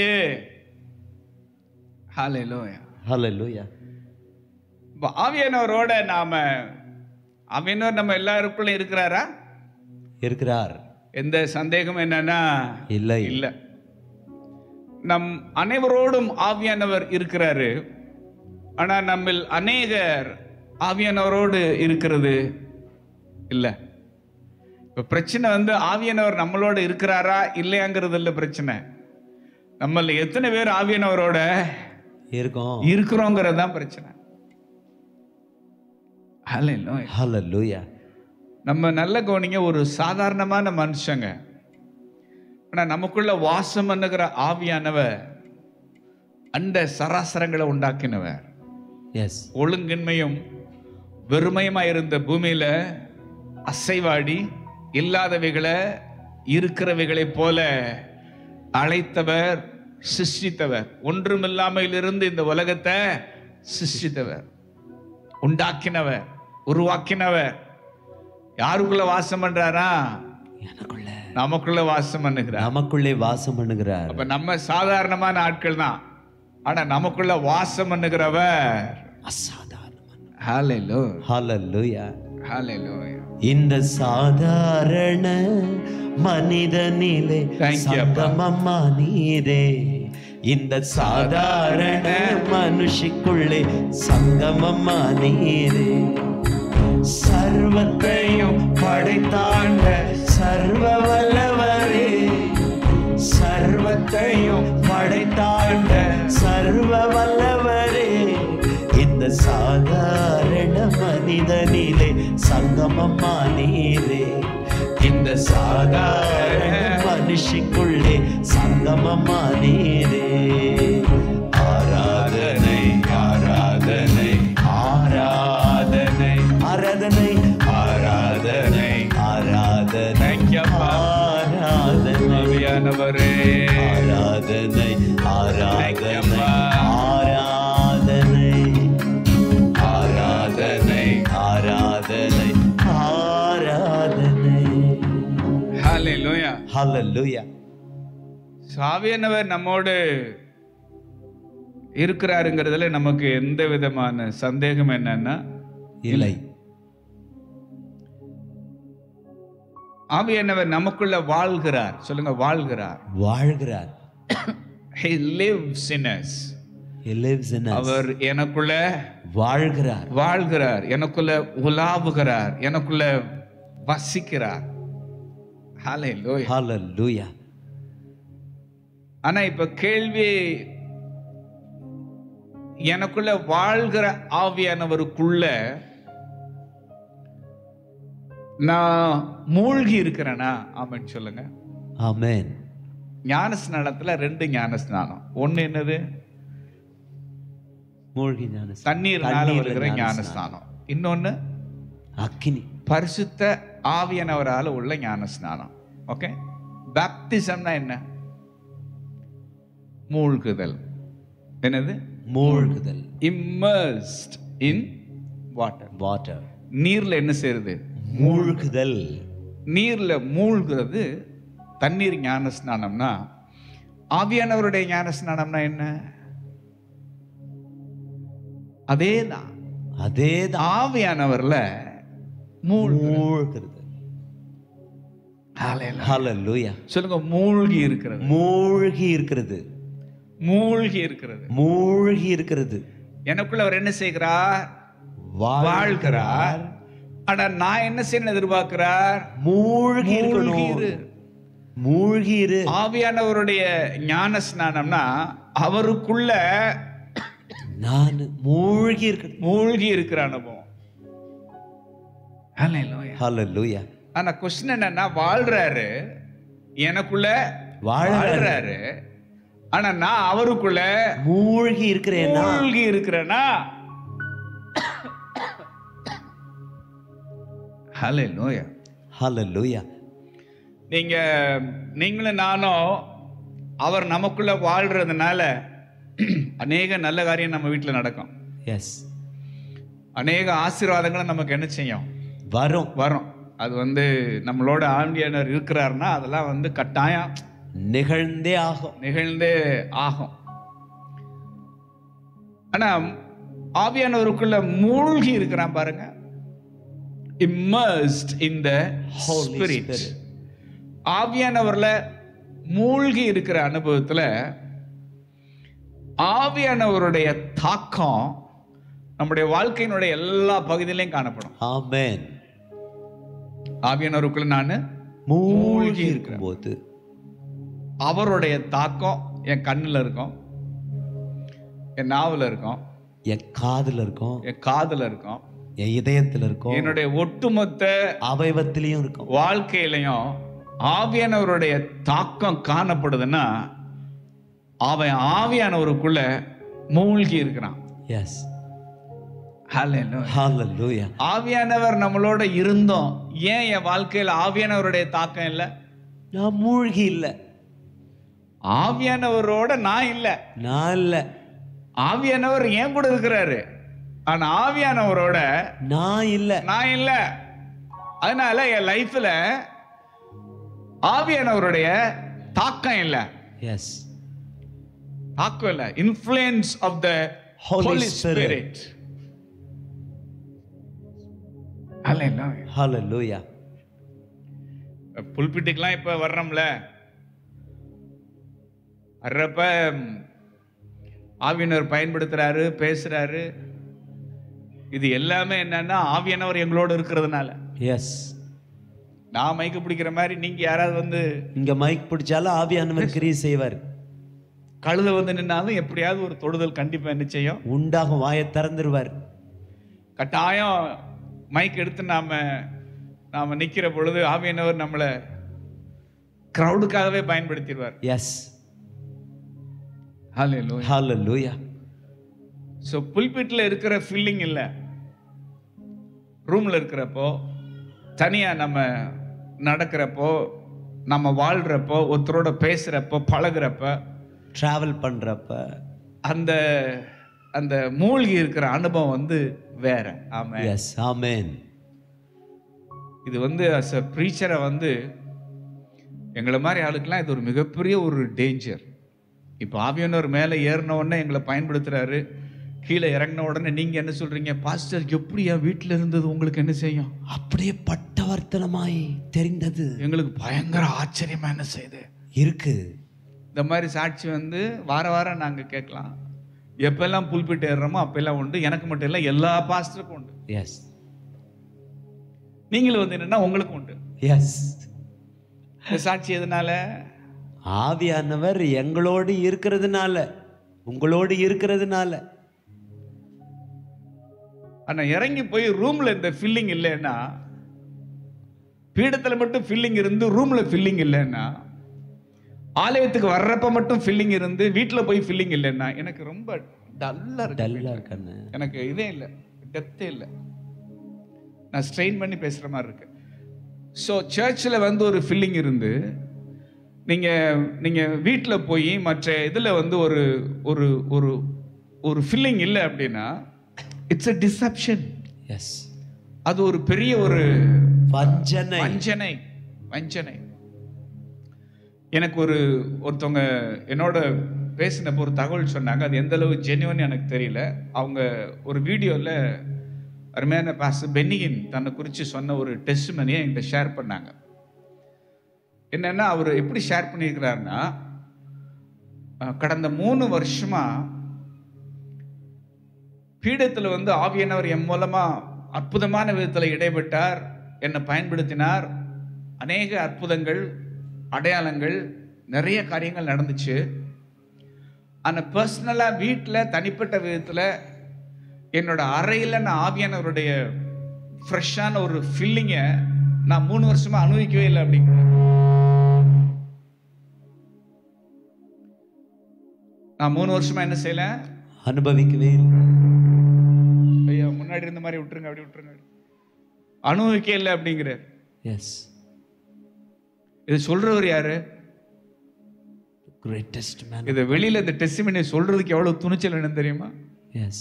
ஹalleluya ஹalleluya இப்போ ஆவியானவரோட நாம ஆவியானவர் நம்ம எல்லாருக்குள்ள இருக்கிறாரா இருக்கிறார் எந்த சந்தேகமும் என்னன்னா இல்லை இல்ல நம் அனைவரோடும் ஆவியானவர் இருக்கிறாரு ஆனா நம்மில் அநேகர் ஆவியானவரோடு இருக்கிறது இல்ல இப்ப பிரச்சனை வந்து ஆவியானவர் நம்மளோட இருக்கிறாரா இல்லையாங்கிறது இல்ல பிரச்சனை நம்மள எத்தனை பேர் ஆவியானவரோட இருக்கும் இருக்கிறோங்கிறது தான் பிரச்சனை Hallelujah. ஹalleluya நம்ம நல்ல கவனிங்க ஒரு சாதாரணமான மனுஷங்க ஆனா நமக்குள்ள வாசம் பண்ணுகிற ஆவியானவர் அண்ட சராசரங்களை உண்டாக்கினவர் எஸ் ஒழுங்கின்மையும் வெறுமையுமா இருந்த பூமியில அசைவாடி இல்லாதவைகளை இருக்கிறவைகளைப் போல அழைத்தவர் சிருஷ்டித்தவர் ஒன்றுமில்லாமையில் இருந்து இந்த உலகத்தை சிருஷ்டித்தவர் உண்டாக்கினவர் உருவாக்கினவர் யாருக்குள்ள வாசம் பண்றாரா எனக்குள்ள நமக்குள்ள வாசம் பண்ணுகிறார் நமக்குள்ளே வாசம் பண்ணுகிறார் அப்ப நம்ம சாதாரணமான ஆட்கள் தான் ஆனா நமக்குள்ள வாசம் பண்ணுகிறவர் அசாதாரணமான ஹalleluya ஹalleluya ஹalleluya இந்த சாதாரண மனிதனிலே Thank you, அப்பா. சங்கமம்மா நீரே இந்த சாதாரண மனுஷிக்குள்ளே சங்கமம்மா நீரே சர்வத்தையும் படைத்தாண்ட சர்வ வல்லவரே சர்வத்தையும் படைத்தாண்ட சர்வ வல்லவரே இந்த சாதாரண மனிதனிலே சங்கமம்மா நீரே இந்த சாதாரண மனுஷிக்குள்ளே சங்கமம்மா நீரே ஆராதனை ஆராதனை ஆராதனை ஆராதனை ஆராதனை ஆராதனை Thank you, அப்பா. ஆராதனை ஆவியானவரே ஆராதனை ஆராதனை அப்பா. ஆராதனை ஆராதனை ஆராதனை ஆராதனை ஹalleluya ஹalleluya சாவியானவர் நம்மோடு இருக்கிறாருங்கிறதுல நமக்கு எந்த விதமான சந்தேகம் என்னன்னா இல்லை ஆவியானவர் நமக்குள்ள வாழ்கிறார் சொல்லுங்க வாழ்கிறார் வாழ்கிறார் he lives in us he lives in us அவர் எனக்குள்ள வாழ்கிறார் வாழ்கிறார் எனக்குள்ள உலாவுகிறார் எனக்குள்ள வசிக்கிறார் ஹalleluya ஹalleluya ஆனா இப்ப கேள்வி எனக்குள்ள வாழ்கிற ஆவியானவருக்குள்ள நான் மூழ்கி இருக்கிறேனா ஆமென் சொல்லுங்க ஆமென் ஞான ஸ்நானத்துல ரெண்டு ஞான ஸ்நானம் ஒண்ணு என்னது மூழ்கி ஞான ஸ்நானம். தண்ணீர்னால தண்ணீர்ல வருகிற ஞான ஞான ஸ்நானம். ஸ்நானம் இன்னொன்னு அக்கினி பரிசுத்த ஆவியானவரால உள்ள ஞான ஸ்நானம் ஓகே பேப்டிசம்னா என்ன மூழ்குதல் என்னது மூழ்குதல் immersed இன் வாட்டர் வாட்டர் நீர்ல என்ன செய்யுது மூழ்குதல் நீர்ல மூழ்கிறது தண்ணீர் ஞான ஸ்நானம்னா ஆவியானவருடைய ஞான ஸ்நானம்னா என்ன அதேதான் அதேதான் ஆவியானவர்ல மூழ்கு மூழ்கிறது ஹalleluya சொல்லுங்க மூழ்கி இருக்கிறது மூழ்கி இருக்கிறது மூழ்கி இருக்கிறது மூழ்கி இருக்கிறது எனக்குள்ள அவர் என்ன செய்கிறார் வாழ்கிறார் ஆனா நான் என்ன செய்யணும் எதிர்பார்க்கிறார் மூழ்கி மூழ்கி இருக்கணும் இரு. மூழ்கி இரு ஆவியானவருடைய ஞான ஸ்நானம்னா அவருக்குள்ள நான் மூழ்கி இருக்கிறது மூழ்கி இருக்கிற அனுபவம் Hallelujah. ஹalleluya ஆனா கொஸ்டின் என்னன்னா வாழ்றாரு எனக்குள்ள வாழ்றாரு. வாழ்றாரு ஆனா நான் அவருக்குள்ள மூழ்கி இருக்கிறேன்னா மூழ்கி இருக்கிறேனா ஹalleluya ஹalleluya நீங்க நீங்களும் நானும் அவர் நமக்குள்ள வாழ்றதுனால அநேக நல்ல காரியம் நம்ம வீட்டுல நடக்கும் எஸ் அநேக ஆசீர்வாதங்களும் நமக்கு என்ன செய்யும் வரும் வரும் அது வந்து நம்மளோட ஆண்டியனர் இருக்கிறாருன்னா அதெல்லாம் வந்து கட்டாயம் நிகழ்ந்தே ஆகும் நிகழ்ந்தே ஆகும் ஆனா ஆவியானவருக்குள்ள மூழ்கி இருக்கிறான் பாருங்க immersed in the Holy spirit Spirit. ஆவியானவர்ல மூழ்கி இருக்கிற அனுபவத்துல ஆவியானவருடைய தாக்கம் நம்முடைய வாழ்க்கையினுடைய எல்லா பகுதியிலையும் காணப்படும் ஆமென் ஆவியானவருக்குள்ள நான் மூழ்கி இருக்கும்போது அவருடைய தாக்கம் என் கண்ணுல இருக்கும் என் நாவுல இருக்கும் என் காதுல இருக்கும் என் காதுல இருக்கும் என் இதயத்தில் இருக்கும் என்னுடைய ஒட்டுமொத்த அவயவத்திலையும் இருக்கும் வாழ்க்கையிலையும் ஆவியானவருடைய தாக்கம் காணப்படுதுன்னா அவன் ஆவியானவருக்குள்ள மூழ்கி இருக்கிறான் எஸ் Hallelujah. ஹalleluya ஆவியானவர் நம்மளோட இருந்தோம் ஏன் என் வாழ்க்கையில ஆவியானவருடைய தாக்கம் இல்லை நான் மூழ்கி இல்லை ஆவியானவரோட நான் இல்லை நான் இல்லை ஆவியானவர் ஏன் கூட இருக்கிறாரு ஆனா ஆவியானவரோட நான் இல்லை நான் இல்ல அதனால என் லைஃப்ல ஆவியானவருடைய தாக்கம் இல்ல எஸ் தாக்கம் இல்ல influence of the Holy holy Spirit. Spirit அல்லேலூயா ஹalleluya புல்பிட்டுக்கெல்லாம் இப்ப வர்றோம்ல வர்றப்ப ம், ஆவியானவர் பயன்படுத்துறாரு பேசுறாரு இது எல்லாமே என்னன்னா ஆவியானவர் எங்களோட இருக்கிறதுனால எஸ் நான் மைக்கு பிடிக்கிற மாதிரி நீங்க யாராவது வந்து இங்க மைக் பிடிச்சாலும் ஆவியானவர் கிரியை செய்வார் கழுத வந்து நின்னாலும் எப்படியாவது ஒரு தொடுதல் கண்டிப்பா என்ன செய்யும் உண்டாகும் வாயை திறந்துருவார் கட்டாயம் மைக் எடுத்து நாம நாம நிக்கிற பொழுது ஆவியானவர் நம்மளை கிரவுடுக்காகவே பயன்படுத்திடுவார் எஸ் ஹalleluya ஹalleluya ஸோ புல்பிட்ல இருக்கிற ஃபீலிங் இல்லை ரூம்ல இருக்கிறப்போ தனியா நம்ம நடக்கிறப்போ நம்ம வாழ்றப்போ ஒருத்தரோட பேசுறப்போ பழகுறப்ப டிராவல் பண்றப்ப அந்த அந்த மூழ்கி இருக்கிற அனுபவம் வந்து வேற ஆமா எஸ் ஆமென் இது வந்து அஸ் அ ப்ரீச்சரை வந்து எங்களை மாதிரி ஆளுக்கெல்லாம் இது ஒரு மிகப்பெரிய ஒரு டேஞ்சர் இப்போ ஆவியானவர் மேலே ஏறின உடனே எங்களை பயன்படுத்துறாரு கீழே இறங்கின உடனே நீங்க என்ன சொல்றீங்க பாஸ்டர் எப்படியா வீட்டில் இருந்தது உங்களுக்கு என்ன செய்யும் அப்படியே பட்டவர்த்தனமாய் தெரிந்தது எங்களுக்கு பயங்கர ஆச்சரியமா என்ன செய்யுது இருக்கு இந்த மாதிரி சாட்சி வந்து வார வாரம் நாங்க கேட்கலாம் எப்பெல்லாம் புல்பிட்டு ஏறுறோமோ அப்பெல்லாம் உண்டு எனக்கு மட்டும் இல்லை எல்லா பாஸ்டருக்கும் உண்டு எஸ் நீங்களும் வந்து என்னன்னா உங்களுக்கு உண்டு எஸ் இந்த சாட்சி எதனால ஆவியானவர் எங்களோடு இருக்கிறதுனால உங்களோடு இருக்கிறதுனால ஆனா இறங்கி போய் ரூம்ல இந்த ஃபில்லிங் இல்லைன்னா பீடத்துல மட்டும் ஃபில்லிங் இருந்து ரூம்ல ஃபில்லிங் இல்லைன்னா ஆலயத்துக்கு வர்றப்ப மட்டும் ஃபில்லிங் இருந்து வீட்டுல போய் ஃபில்லிங் இல்லைன்னா எனக்கு ரொம்ப டல்லா இருக்கு டல்லா இருக்கானு எனக்கு இதே இல்லை டெப்த்தே இல்லை நான் ஸ்ட்ரெயின் பண்ணி பேசுற மாதிரி இருக்கு ஸோ சர்ச்சில் வந்து ஒரு ஃபில்லிங் இருந்து நீங்க நீங்க வீட்டில் போய் மற்ற இதுல வந்து ஒரு ஒரு ஒரு ஒரு ஃபில்லிங் இல்லை அப்படின்னா இட்ஸ் a டிசப்ஷன் எஸ் அது ஒரு பெரிய ஒரு வஞ்சனை வஞ்சனை வஞ்சனை எனக்கு ஒரு ஒருத்தவங்க என்னோட பேசினப்போ ஒரு தகவல் சொன்னாங்க அது எந்த அளவு ஜென்யூன் எனக்கு தெரியல அவங்க ஒரு வீடியோவில் அருமையான பாஸ் பென்னிகின் தன்னை குறித்து சொன்ன ஒரு டெஸ்ட் மணியை என்கிட்ட ஷேர் பண்ணாங்க என்னன்னா அவர் எப்படி ஷேர் பண்ணியிருக்கிறாருன்னா அஹ், கடந்த மூணு வருஷமா பீடத்தில் வந்து ஆவியானவர் என் மூலமா அற்புதமான விதத்தில் இடைப்பட்டார் என்னை பயன்படுத்தினார் அநேக அற்புதங்கள் அடையாளங்கள் நிறைய காரியங்கள் நடந்துச்சு ஆனால் பர்சனலாக வீட்டில் தனிப்பட்ட விதத்தில் என்னோட அறையில் நான் ஆவியானவருடைய ஃப்ரெஷ்ஷான ஒரு ஃபில்லிங்கை நான் மூணு வருஷமா அனுபவிக்கவே இல்லை அப்படிங்கிற நான் மூணு வருஷமா என்ன செய்யல அனுபவிக்கவே இல்லை ஐயா முன்னாடி இருந்த மாதிரி விட்டுருங்க அப்படி விட்டுருங்க அனுபவிக்க இல்லை அப்படிங்கிற எஸ் இது சொல்றவர் யாரு கிரேட்டஸ்ட் மேன் இதை வெளியில இந்த டெஸ்டிமனி சொல்றதுக்கு எவ்வளவு துணிச்சல் வேணும் தெரியுமா எஸ்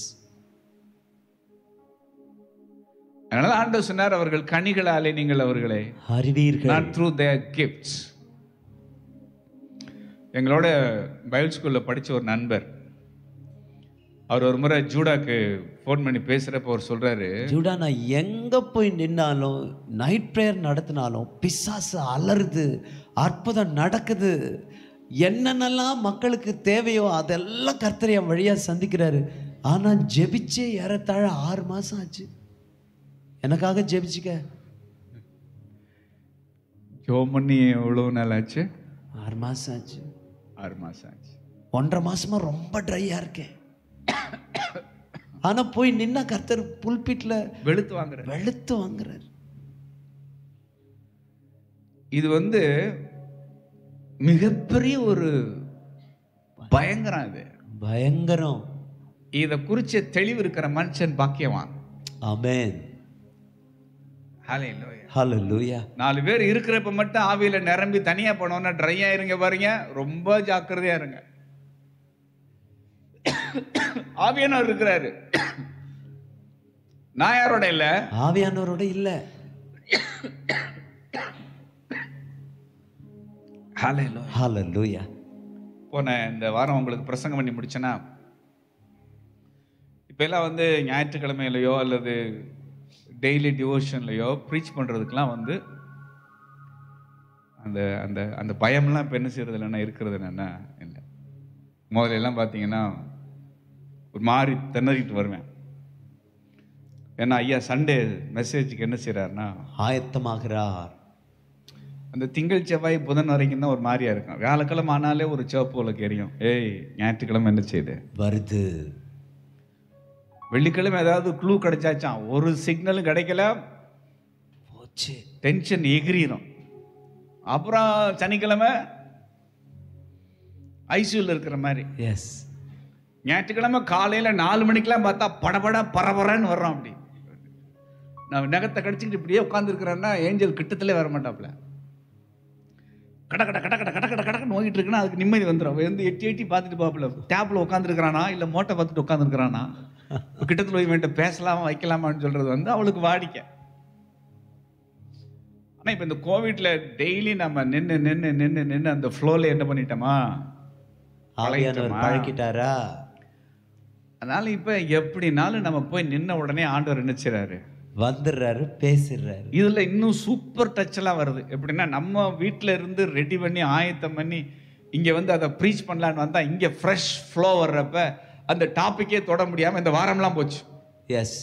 அதனால ஆண்டவர் சொன்னார் அவர்கள் கனிகளாலே நீங்கள் அவர்களை அறிவீர்கள் நாட் த்ரூ தேர் கிஃப்ட்ஸ் எங்களோட பைபிள் ஸ்கூல்ல படிச்ச ஒரு நண்பர் அவர் ஒரு முறை ஜூடாக்கு ஃபோன் பண்ணி பேசுறப்ப அவர் சொல்றாரு ஜூடா நான் எங்க போய் நின்னாலும் நைட் ப்ரேயர் நடத்தினாலும் பிசாசு அலறுது அற்புதம் நடக்குது என்னென்னலாம் மக்களுக்கு தேவையோ அதெல்லாம் கர்த்தர் என் வழியா சந்திக்கிறாரு ஆனா ஜெபிச்சே ஏறத்தாழ ஆறு மாசம் ஆச்சு எனக்காக ஜெபிச்சுக்க ஜோம் பண்ணி எவ்வளவு நாள் ஆச்சு ஆறு மாசம் ஆச்சு ஆறு மாசம் ஆச்சு ஒன்றரை மாசமா ரொம்ப ட்ரையா இருக்கேன் ஆனா போய் நின்னா கர்த்தர் புல்பிட்ல வெளுத்து வாங்குற வெளுத்து வாங்குறார் இது வந்து மிகப்பெரிய ஒரு பயங்கரம் இது பயங்கரம் இதை குறிச்ச தெளிவு இருக்கிற மனுஷன் பாக்கியவான் ஆமென் ஹalleluya ஹalleluya நாலு பேர் இருக்கிறப்ப மட்டும் ஆவியில நிரம்பி தனியா போனோம்னா ட்ரையா இருங்க பாருங்க ரொம்ப ஜாக்கிரதையா இருங்க ஆவியானவர் இருக்கிறாரு நான் யாரோட இல்ல ஆவியானவரோட இல்ல ஹalleluya ஹalleluya போன இந்த வாரம் உங்களுக்கு பிரசங்கம் பண்ணி முடிச்சேன்னா இப்ப எல்லாம் வந்து ஞாயிற்றுக்கிழமையிலையோ அல்லது டெய்லி டிவோஷன்லையோ ப்ரீச் பண்றதுக்கெல்லாம் வந்து அந்த அந்த அந்த பயம்லாம் இப்போ என்ன செய்யறது இல்லைன்னா இருக்கிறது என்னன்னா இல்லை முதல்ல எல்லாம் பார்த்தீங்கன்னா ஒரு மாதிரி திணறிட்டு வருவேன் ஏன்னா ஐயா சண்டே மெசேஜுக்கு என்ன செய்றாருன்னா ஆயத்தமாகிறார் அந்த திங்கள் செவ்வாய் புதன் வரைக்கும் தான் ஒரு மாதிரியா இருக்கும் வியாழக்கிழமை ஆனாலே ஒரு சிவப்பு உலக்கு எரியும் ஏய் ஞாயிற்றுக்கிழமை என்ன செய்யுது வருது வெள்ளிக்கிழமை ஏதாவது க்ளூ கிடைச்சாச்சான் ஒரு சிக்னலும் கிடைக்கல போச்சு டென்ஷன் எகிரிடும் அப்புறம் சனிக்கிழமை ஐசியூல இருக்கிற மாதிரி எஸ் ஞாயிற்றுக்கிழமை காலையில நாலு மணிக்கெல்லாம் பார்த்தா படபட பரபரன்னு வர்றோம் அப்படி நான் நகத்தை கடிச்சிக்கிட்டு இப்படியே உட்காந்துருக்கிறேன்னா ஏஞ்சல் கிட்டத்திலே வர மாட்டாப்ல கட கட கட கட கட கட கடன்னு நோக்கிட்டு இருக்குன்னா அதுக்கு நிம்மதி வந்துடும் வந்து எட்டி எட்டி பார்த்துட்டு பாப்புல டேப்ல உட்காந்துருக்கிறானா இல்லை மோட்டை பார்த்துட்டு உட்காந்துருக்கிறானா கிட்டத்தில் போய் வேண்ட பேசலாமா வைக்கலாமான்னு சொல்றது வந்து அவளுக்கு வாடிக்கை ஆனா இப்போ இந்த கோவிட்ல டெய்லி நம்ம நின்று நின்று நின்று நின்று அந்த ஃப்ளோல என்ன பண்ணிட்டோமா ஆவியானவர் பழகிட்டோமா? பழக்கிட்டாரா அதனால இப்ப எப்படினாலும் நம்ம போய் நின்ன உடனே ஆண்டவர் என்ன செய்றாரு வந்துடுறாரு பேசிடுறாரு இதுல இன்னும் சூப்பர் டச் எல்லாம் வருது எப்படின்னா நம்ம வீட்ல இருந்து ரெடி பண்ணி ஆயத்தம் பண்ணி இங்க வந்து அதை ப்ரீச் பண்ணலான்னு வந்தா இங்க ஃப்ரெஷ் ஃப்ளோ வர்றப்ப அந்த டாபிக்கே தொட முடியாம இந்த வாரம்லாம் போச்சு எஸ்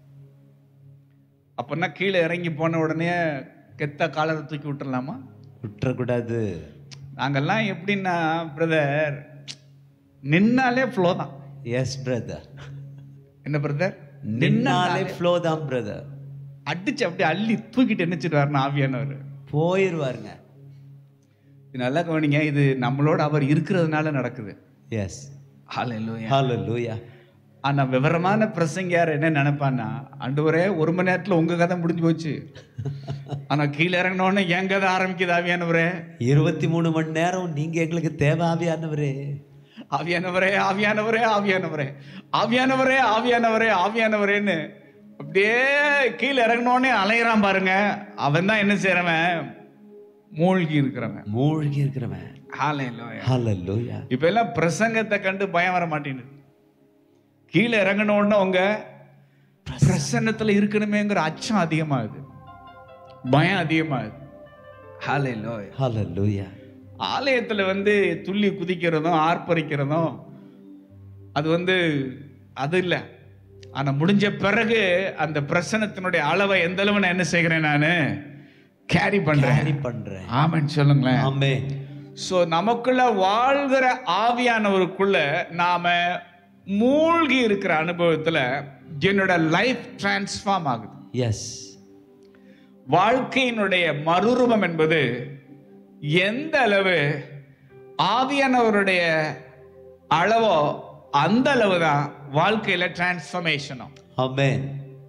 அப்பன்னா கீழே இறங்கி போன உடனே கெத்த காலரை தூக்கி விட்டுறலாமா விட்டுறக்கூடாது நாங்கெல்லாம் எப்படின்னா பிரதர் நின்னாலே ஃப்ளோ தான் எஸ் பிரதர் என்ன பிரதர் நின்னாலே ஃப்ளோ தான் பிரதர் அடிச்சு அப்படியே அள்ளி தூக்கிட்டு என்னச்சிட்டு ஆவியானவர் போயிருவாருங்க இது நல்லா கவனிங்க இது நம்மளோட அவர் இருக்கிறதுனால நடக்குது எஸ் ஹalleluya ஹalleluya ஆனா விவரமான பிரசங்கியார் என்ன நினைப்பான்னா ஆண்டவரே ஒரு மணி நேரத்துல உங்க கதை முடிஞ்சு போச்சு ஆனா கீழே இறங்கினோடனே என் கதை ஆரம்பிக்குது ஆவியானவரே இருபத்தி மூணு மணி நேரம் நீங்க எங்களுக்கு தேவை ஆவியானவரே ஆவியானவரே ஆவியானவரே ஆவியானவரே ஆவியானவரே ஆவியானவரே ஆவியானவரேன்னு அப்படியே கீழே இறங்கினோடனே அலையிறான் பாருங்க அவன் தான் என்ன செய்யறவன் மூழ்கி இருக்கிறவன் மூழ்கி இருக்கிறவன் ஹalleluya ஹalleluya இப்ப எல்லாம் பிரசங்கத்தை கண்டு பயம் வர மாட்டேங்குது கீழே இறங்கின உடனே உங்க பிரசன்னத்துல இருக்கணுமேங்கிற அச்சம் அதிகமாகுது பயம் அதிகமாகுது ஹalleluya ஹalleluya ஆலயத்துல வந்து துள்ளி குதிக்கிறதும் ஆர்ப்பரிக்கிறதும் அது வந்து அது இல்ல ஆனா முடிஞ்ச பிறகு அந்த பிரசனத்தினுடைய அளவை எந்த அளவு நான் என்ன செய்கிறேன் நானு கேரி பண்றேன் கேரி பண்றேன் ஆமென் சொல்லுங்களேன் ஆமே சோ நமக்குள்ள வாழ்கிற ஆவியானவருக்குள்ள நாம மூழ்கி இருக்கிற அனுபவத்துல என்னோட லைஃப் டிரான்ஸ்ஃபார்ம் ஆகுது எஸ் வாழ்க்கையினுடைய மறுரூபம் என்பது எந்த அளவு ஆவியானவருடைய அளவோ அந்த அளவு தான் வாழ்க்கையில டிரான்ஸ்ஃபர்மேஷனும் ஆமென்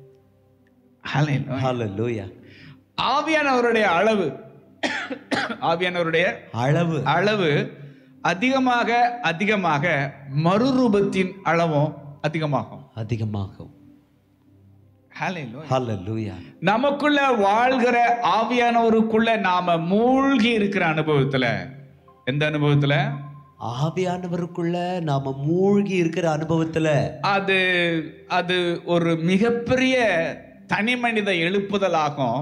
ஹalleluya ஆவியானவருடைய அளவு ஆவியானவருடைய அளவு அளவு அதிகமாக அதிகமாக மறுரூபத்தின் அளவும் அதிகமாகும் அதிகமாகும் Hallelujah. ஹalleluya நமக்குள்ள வாழ்கிற ஆவியானவருக்குள்ள நாம மூழ்கி இருக்கிற அனுபவத்துல எந்த அனுபவத்துல ஆவியானவருக்குள்ள நாம மூழ்கி இருக்கிற அனுபவத்துல அது அது ஒரு மிகப்பெரிய தனி மனித எழுப்புதலாகும்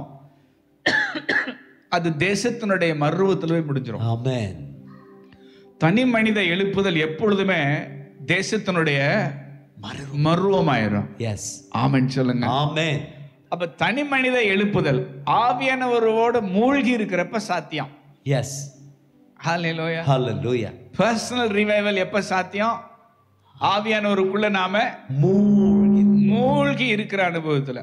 அது தேசத்தினுடைய மறுரூபத்துல போய் முடிஞ்சிடும் ஆமென் தனி மனித எழுப்புதல் எப்பொழுதுமே தேசத்தினுடைய மருவமாயிரும் எஸ் ஆமென் சொல்லுங்க ஆமென் அப்ப தனி மனித எழுப்புதல் ஆவியானவரோட மூழ்கி இருக்கிறப்ப சாத்தியம் எஸ் ஹalleluya ஹalleluya பர்சனல் ரிவைவல் எப்ப சாத்தியம் ஆவியானவருக்குள்ள நாம மூழ்கி மூழ்கி இருக்கிற அனுபவத்துல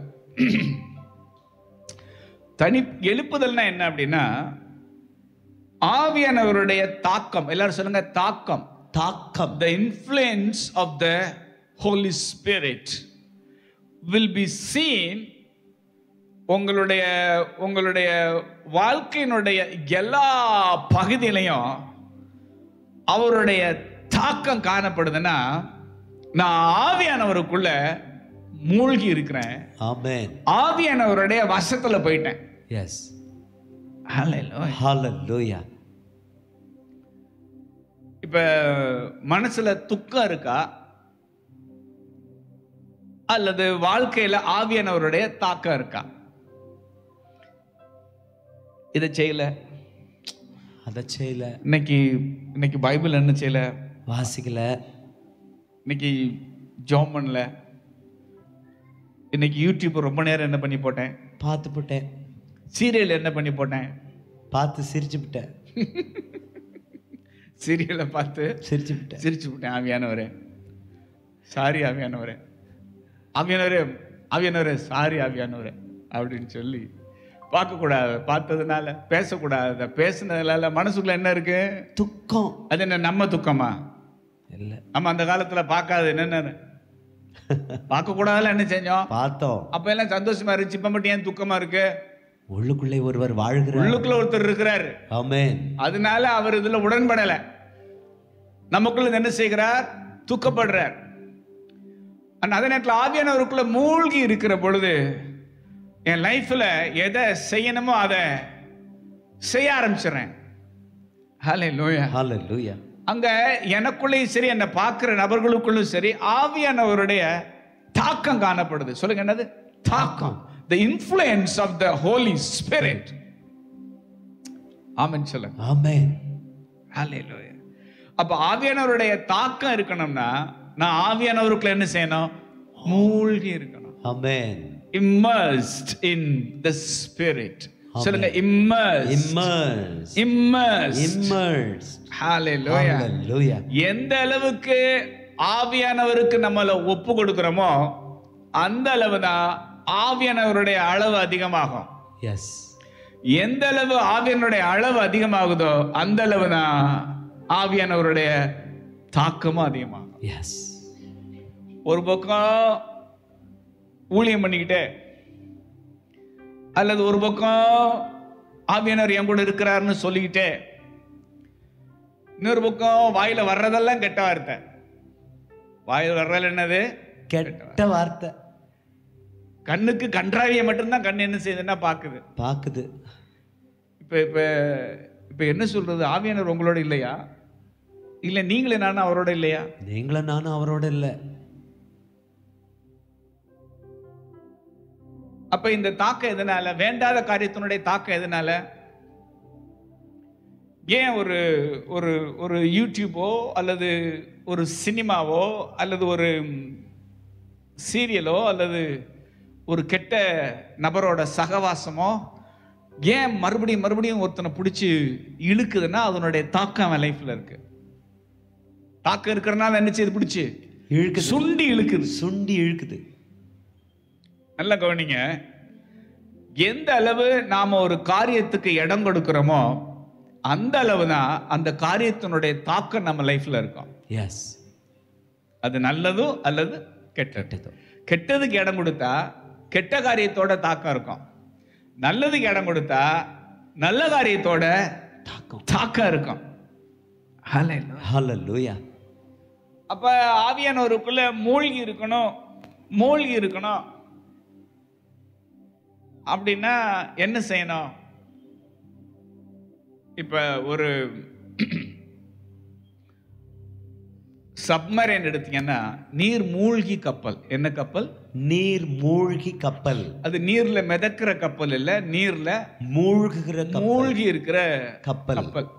தனி எழுப்புதல்னா என்ன அப்படின்னா ஆவியானவருடைய தாக்கம் எல்லாரும் சொல்லுங்க தாக்கம் தாக்கம் the influence of the Holy Spirit will be seen உங்களுடைய உங்களுடைய வாழ்க்கையினுடைய எல்லா பகுதியிலையும் அவருடைய தாக்கம் காணப்படுதுன்னா நான் ஆவியானவருக்குள்ள மூழ்கி இருக்கிறேன் ஆமென் ஆவியானவருடைய வசத்துல போயிட்டேன் எஸ் Hallelujah. ஹalleluya இப்ப மனசுல துக்கம் இருக்கா அல்லது வாழ்க்கையில ஆவியானவருடைய தாக்கம் இருக்கா இதை செய்யல அத செய்யல இன்னைக்கு இன்னைக்கு பைபிள் என்ன செய்யல வாசிக்கல இன்னைக்கு ஜோம் பண்ணல இன்னைக்கு யூடியூப் ரொம்ப நேரம் என்ன பண்ணி போட்டேன் பார்த்து விட்டேன் சீரியல் என்ன பண்ணி போட்டேன் பார்த்து சிரிச்சு விட்டேன் சீரியலை பார்த்து சிரிச்சு விட்டேன் சிரிச்சு விட்டேன் ஆவியானவரே சாரி ஆவியானவரே ஆவியானவரே ஆவியானவரே சாரி ஆவியானவரே அப்படின்னு சொல்லி பார்க்கக்கூடாது பார்த்ததுனால பேசக்கூடாது பேசுனதுனால மனசுக்குள்ள என்ன இருக்கு துக்கம் அது என்ன நம்ம துக்கமா இல்ல நம்ம அந்த காலத்துல பார்க்காது என்னென்ன பார்க்க கூடாதுல என்ன செஞ்சோம் பார்த்தோம் அப்ப எல்லாம் சந்தோஷமா இருந்துச்சு இப்ப மட்டும் ஏன் துக்கமா இருக்கு உள்ளுக்குள்ளே ஒருவர் வாழ்கிறார் உள்ளுக்குள்ள ஒருத்தர் இருக்கிறாரு ஆமென் அதனால அவர் இதுல உடன்படல நமக்குள்ள என்ன செய்கிறார் துக்கப்படுறார் ஆனா அதே நேரத்தில் ஆவியானவருக்குள்ள மூழ்கி இருக்கிற பொழுது என் லைஃப்ல எதை செய்யணுமோ அதை செய்ய ஆரம்பிச்சிடுறேன் ஹலே லோயா ஹalleluya அங்க எனக்குள்ளேயும் சரி என்னை பார்க்கிற நபர்களுக்குள்ளும் சரி ஆவியானவருடைய தாக்கம் காணப்படுது சொல்லுங்க என்னது தாக்கம் the influence of the holy spirit amen சொல்லுங்க ஆமென் ஹalleluya அப்ப ஆவியானவருடைய தாக்கம் இருக்கணும்னா நான் ஆவியானவருக்குள்ள என்ன செய்யணும் மூழ்கி இருக்கணும் ஆமென் immersed in the spirit சொல்லுங்க immersed immerse immersed immerse hallelujah hallelujah எந்த அளவுக்கு ஆவியானவருக்கு நம்மள ஒப்பு கொடுக்கிறோமோ அந்த அளவு தான் ஆவியானவருடைய அளவு அதிகமாகும் yes எந்த அளவு ஆவியானவருடைய அளவு அதிகமாகுதோ அந்த அளவு தான் ஆவியானவருடைய தாக்கமும் அதிகமாகும் yes ஒரு பக்கம் ஊழியம் பண்ணிக்கிட்டே அல்லது ஒரு பக்கம் ஆவியானவர் என் கூட இருக்கிறாருன்னு சொல்லிக்கிட்டே இன்னொரு பக்கம் வாயில வர்றதெல்லாம் கெட்ட வார்த்தை வாயில் வர்றதுல என்னது கெட்ட வார்த்தை கண்ணுக்கு கன்றாவியை மட்டும்தான் கண் என்ன செய்யுதுன்னா பாக்குது பாக்குது இப்ப இப்ப இப்ப என்ன சொல்றது ஆவியானவர் உங்களோட இல்லையா இல்ல நீங்களே நானும் அவரோட இல்லையா நீங்களும் நானும் அவரோட இல்ல அப்ப இந்த தாக்கம் எதனால வேண்டாத காரியத்தினுடைய தாக்கம் எதனால ஏன் ஒரு ஒரு ஒரு யூடியூபோ அல்லது ஒரு சினிமாவோ அல்லது ஒரு சீரியலோ அல்லது ஒரு கெட்ட நபரோட சகவாசமோ ஏன் மறுபடியும் மறுபடியும் ஒருத்தனை பிடிச்சி இழுக்குதுன்னா அதனுடைய தாக்கம் அவன் லைஃப்ல இருக்கு தாக்கம் இருக்கிறனால என்ன செய்யுது பிடிச்சி இழுக்குது சுண்டி இழுக்குது சுண்டி இழுக்குது நல்லா கவனிங்க எந்த அளவு நாம ஒரு காரியத்துக்கு இடம் கொடுக்கிறோமோ அந்த அளவு தான் அந்த காரியத்தினுடைய தாக்கம் நம்ம லைஃப்ல இருக்கும் எஸ் அது நல்லதோ அல்லது கெட்டது கெட்டதோ கெட்டதுக்கு இடம் கொடுத்தா கெட்ட காரியத்தோட தாக்கம் இருக்கும் நல்லதுக்கு இடம் கொடுத்தா நல்ல காரியத்தோட தாக்கம் தாக்கம் இருக்கும் Hallelujah. ஹalleluya அப்ப ஆவியானவருக்குள்ள மூழ்கி இருக்கணும் மூழ்கி இருக்கணும் அப்படின்னா என்ன செய்யணும் இப்ப ஒரு சப்மரைன் எடுத்தீங்கன்னா நீர் மூழ்கி கப்பல் என்ன கப்பல் நீர் மூழ்கி கப்பல் அது நீர்ல மிதக்கிற கப்பல் இல்ல நீர்ல மூழ்குகிற கப்பல் மூழ்கி இருக்கிற கப்பல் கப்பல்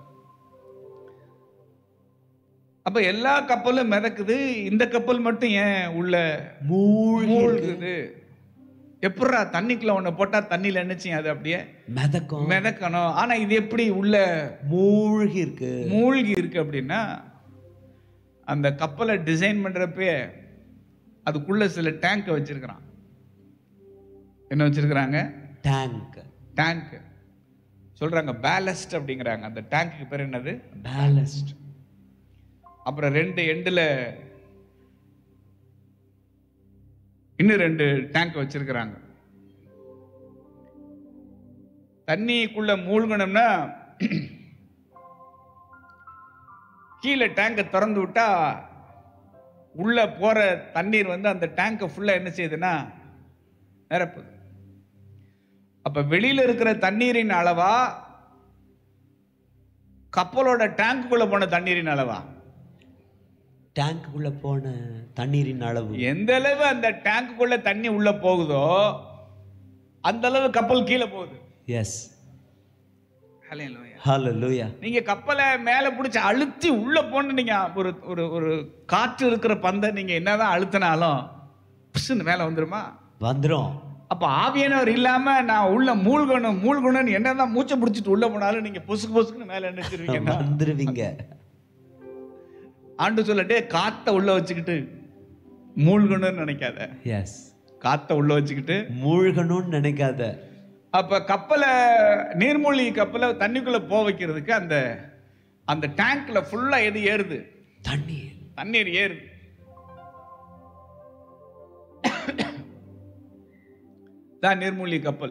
அப்ப எல்லா கப்பலும் மிதக்குது இந்த கப்பல் மட்டும் ஏன் உள்ள மூழ்கி இருக்கு. மூழ்குது எப்படிடா தண்ணிக்குள்ள ஒண்ணு போட்டா தண்ணியில என்னச்சு அது அப்படியே மிதக்கும் மிதக்கணும் ஆனா இது எப்படி உள்ள மூழ்கி இருக்கு மூழ்கி இருக்கு அப்படின்னா அந்த கப்பலை டிசைன் பண்றப்பே அதுக்குள்ள சில டேங்கை வச்சிருக்கிறான் என்ன வச்சிருக்கிறாங்க டேங்க் டேங்க் சொல்றாங்க பேலஸ்ட் அப்படிங்கிறாங்க அந்த டேங்க்கு பேர் என்னது பேலஸ்ட் அப்புறம் ரெண்டு எண்டில் இன்னும் ரெண்டு டேங்க் வச்சிருக்கிறாங்க தண்ணிக்குள்ள மூழ்கணும்னா கீழே டேங்கை திறந்து விட்டா உள்ள போற தண்ணீர் வந்து அந்த டேங்கை ஃபுல்லா என்ன செய்யுதுன்னா நிரப்புது அப்ப வெளியில இருக்கிற தண்ணீரின் அளவா கப்பலோட டேங்குக்குள்ள போன தண்ணீரின் அளவா டேங்க்குள்ள போன தண்ணீரின் அளவு எந்த அளவு அந்த டேங்குக்குள்ள தண்ணி உள்ள போகுதோ அந்த அளவு கப்பல் கீழே போகுது எஸ் Hallelujah. ஹalleluya நீங்க கப்பலை மேல பிடிச்சி அழுத்தி உள்ள போன நீங்க ஒரு ஒரு ஒரு காற்று இருக்கிற பந்தை நீங்க என்னதான் அழுத்தினாலும் புஷ்ஷுன்னு மேல வந்துருமா வந்துரும் அப்ப ஆவியானவர் இல்லாம நான் உள்ள மூழ்கணும் மூழ்கணும்னு என்னதான் மூச்சை பிடிச்சிட்டு உள்ள போனாலும் நீங்க பொசுக்கு பொசுக்குன்னு மேல நினைச்சிருவீங்கன்னா வந்துருவீங்க ஆண்டு சொல்லட்டே காத்த உள்ள வச்சுக்கிட்டு மூழ்கணும்னு நினைக்காத எஸ் காத்த உள்ள வச்சுக்கிட்டு மூழ்கணும்னு நினைக்காத அப்ப கப்பலை நீர்மூழ்கி கப்பலை தண்ணிக்குள்ள போக வைக்கிறதுக்கு அந்த அந்த டேங்க்ல ஃபுல்லா எது ஏறுது தண்ணீர் தண்ணீர் ஏறுது தான் நீர்மூழ்கி கப்பல்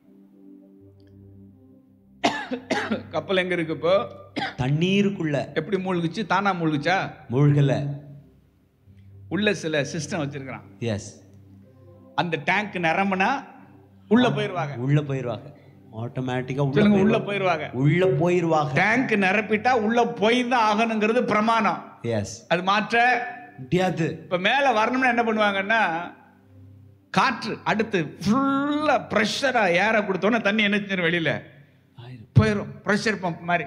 கப்பல் எங்க இருக்கு இப்போ தண்ணீருக்குள்ள எப்படி மூழ்குச்சு தானா மூழ்குச்சா மூழ்கல உள்ள சில சிஸ்டம் வச்சிருக்கிறான் எஸ் அந்த டேங்க் நிரம்புனா உள்ள போயிருவாங்க உள்ள போயிருவாங்க ஆட்டோமேட்டிக்கா உள்ள சொல்லுங்க உள்ள போயிருவாங்க. போயிருவாங்க உள்ள போயிருவாங்க டேங்க் நிரப்பிட்டா உள்ள போய் தான் ஆகணுங்கிறது பிரமாணம் எஸ் அது மாற்ற முடியாது இப்ப மேல வரணும்னா என்ன பண்ணுவாங்கன்னா காற்று அடுத்து ஃபுல்லா ப்ரெஷரா ஏற கொடுத்தோன்னே தண்ணி என்ன செஞ்சிரும் வெளியில ஆயிரும். போயிடும் ப்ரெஷர் பம்ப் மாதிரி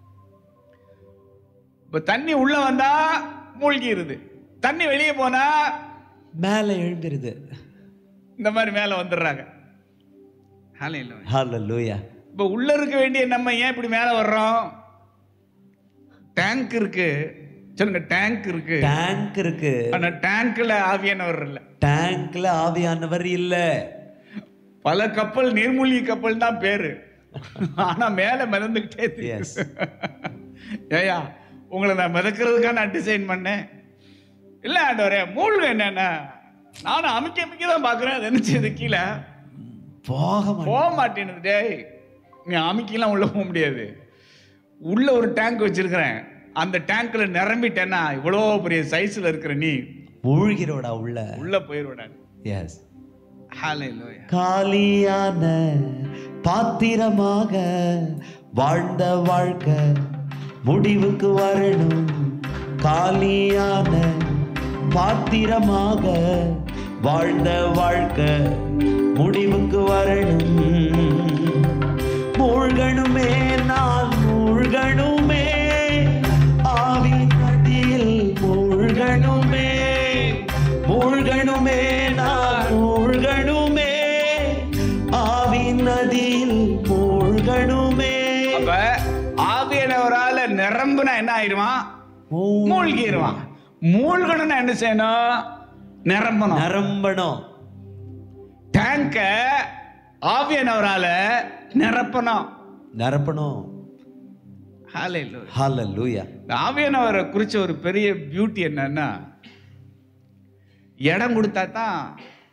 இப்ப தண்ணி உள்ள வந்தா மூழ்கிருது தண்ணி வெளியே போனா மேல எழுந்துருது இந்த மாதிரி மேல வந்துடுறாங்க Hallelujah. ஹalleluya இப்ப உள்ள இருக்க வேண்டிய நம்ம ஏன் இப்படி மேல வர்றோம் டேங்க் இருக்கு சொல்லுங்க டேங்க் இருக்கு டேங்க் இருக்கு ஆனா டேங்க்ல ஆவியானவர் இல்ல டேங்க்ல ஆவியானவர் இல்ல பல கப்பல் நீர்மூழ்கி கப்பல் தான் பேரு ஆனா மேல மிதந்துகிட்டே Yes. இருக்கு ஏயா உங்களை நான் மிதக்கிறதுக்காக நான் டிசைன் பண்ணேன் இல்ல ஆண்டவரே மூழ்கு என்னன்னா நானும் அமைக்க அமைக்க தான் பாக்குறேன் அது என்ன செய்யுது கீழே போக மாட்டேன் போக மாட்டேனுது டேய் நீ அமைக்கலாம் உள்ள போக முடியாது உள்ள ஒரு டேங்க் வச்சிருக்கிறேன் அந்த டேங்க்ல நிரம்பிட்டேன்னா இவ்வளோ பெரிய சைஸ்ல இருக்கிற நீ மூழ்கிறோடா உள்ள உள்ள போயிருவடா எஸ் ஹalleluya காலியான பாத்திரமாக வாழ்ந்த வாழ்க்கை முடிவுக்கு வரணும் காலியான பாத்திரமாக வாழ்ந்த வாழ்க்கை முடிவுக்கு வரணும் மூழ்கணுமே நான் மூழ்கணுமே ஆவி நதியில் மூழ்கணுமே மூழ்கணுமே நான் மூழ்கணுமே ஆவி நதியில் மூழ்கணுமே அப்ப ஆவியானவரால நிரம்புனா என்ன ஆயிடுவான் மூழ்கிடுவான் மூழ்கணும்னா என்ன செய்யணும் நிரம்பணும் நரம்பணும் டேங்க ஆவியானவரால நிரப்பணும் நரப்பணும் ஹalleluya ஹalleluya இந்த ஆவியானவரை குறிச்ச ஒரு பெரிய பியூட்டி என்னன்னா இடம் கொடுத்தா தான்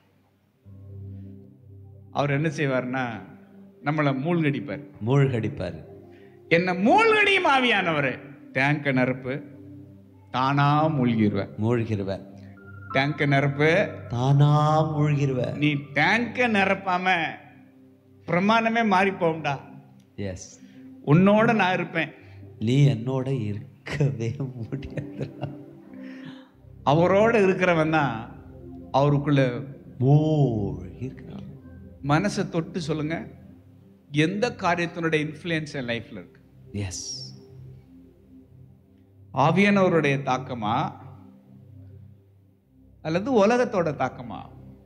அவர் என்ன செய்வார்னா நம்மளை மூழ்கடிப்பார் மூழ்கடிப்பார் என்ன மூழ்கடியும் ஆவியானவர் டேங்க நிரப்பு தானா மூழ்கிடுவேன் மூழ்கிருவ டேங்க நிரப்பு தானா மூழ்கிருவ நீ டேங்க நிரப்பாம பிரமாணமே மாறி போகும்டா எஸ் உன்னோட நான் இருப்பேன் நீ என்னோட இருக்கவே முடியாதுடா அவரோட இருக்கிறவன் தான் அவருக்குள்ள மூழ்கிருக்கிறான் மனசை தொட்டு சொல்லுங்க எந்த காரியத்தினுடைய இன்ஃப்ளூயன்ஸ் என் லைஃப்ல இருக்கு எஸ் ஆவியானவருடைய தாக்கமா அல்லது உலகத்தோட தாக்கமா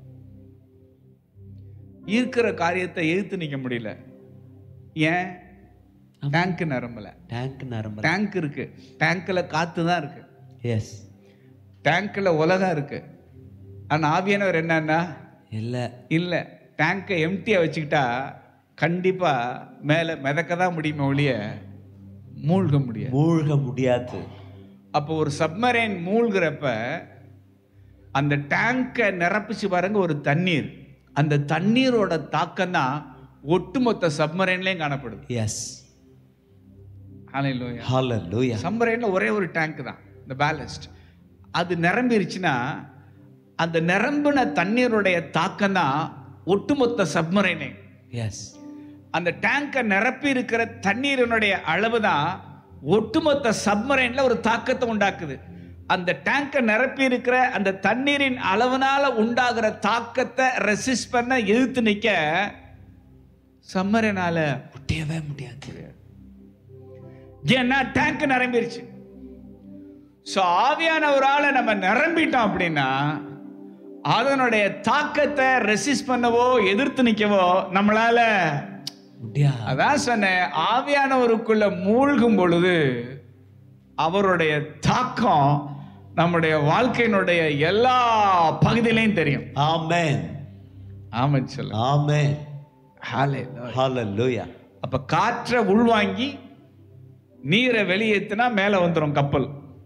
இருக்கிற காரியத்தை எதிர்த்து நிக்க முடியல ஏன் டேங்க் நிரம்பல டேங்க் நரம்பு டேங்க் இருக்கு டேங்க்ல காத்து தான் இருக்கு எஸ் டேங்க்ல உலகம் இருக்கு ஆனா ஆவியானவர் என்னன்னா இல்ல இல்ல டேங்கை எம்டியா வச்சுக்கிட்டா கண்டிப்பா மேல மிதக்க தான் முடியுமே ஒழிய மூழ்க முடியாது மூழ்க முடியாது அப்போ ஒரு சப்மரைன் மூழ்கிறப்ப அந்த டேங்கை நிரப்பிச்சு பாருங்க ஒரு தண்ணீர் அந்த தண்ணீரோட தாக்கம் தான் ஒட்டுமொத்த சப்மரைன்லயும் காணப்படுது எஸ் ஹalleluya ஹalleluya சம்பரைன்ல ஒரே ஒரு டேங்க் தான் இந்த பேலஸ்ட் அது நிரம்பிருச்சுன்னா அந்த நிரம்பின தண்ணீருடைய தாக்கம் தான் ஒட்டுமொத்த சப்மரைனே எஸ் அந்த டேங்கை நிரப்பி இருக்கிற தண்ணீரினுடைய அளவு தான் ஒட்டுமொத்த சப்மரைன்ல ஒரு தாக்கத்தை உண்டாக்குது அந்த டேங்கை நிரப்பி இருக்கிற அந்த தண்ணீரின் அளவுனால உண்டாகிற தாக்கத்தை ரெசிஸ்ட் பண்ண எதிர்த்து நிக்க சம்மரைனால முடியவே முடியாது ஏன்னா டேங்க் நிரம்பிருச்சு ஸோ ஆவியானவரால நம்ம நிரம்பிட்டோம் அப்படின்னா அதனுடைய தாக்கத்தை ரெசிஸ்ட் பண்ணவோ எதிர்த்து நிற்கவோ நம்மளால முடியாது அதான் சொன்னேன் ஆவியானவருக்குள்ள மூழ்கும் பொழுது அவருடைய தாக்கம் நம்முடைய வாழ்க்கையினுடைய எல்லா பகுதியிலையும் தெரியும் ஆமென் ஆமாம் சொல்ல ஆமென் ஹalleluya அப்ப காற்றை உள்வாங்கி நீரை வெளியேத்தினா மேல வந்துடும் கப்பல்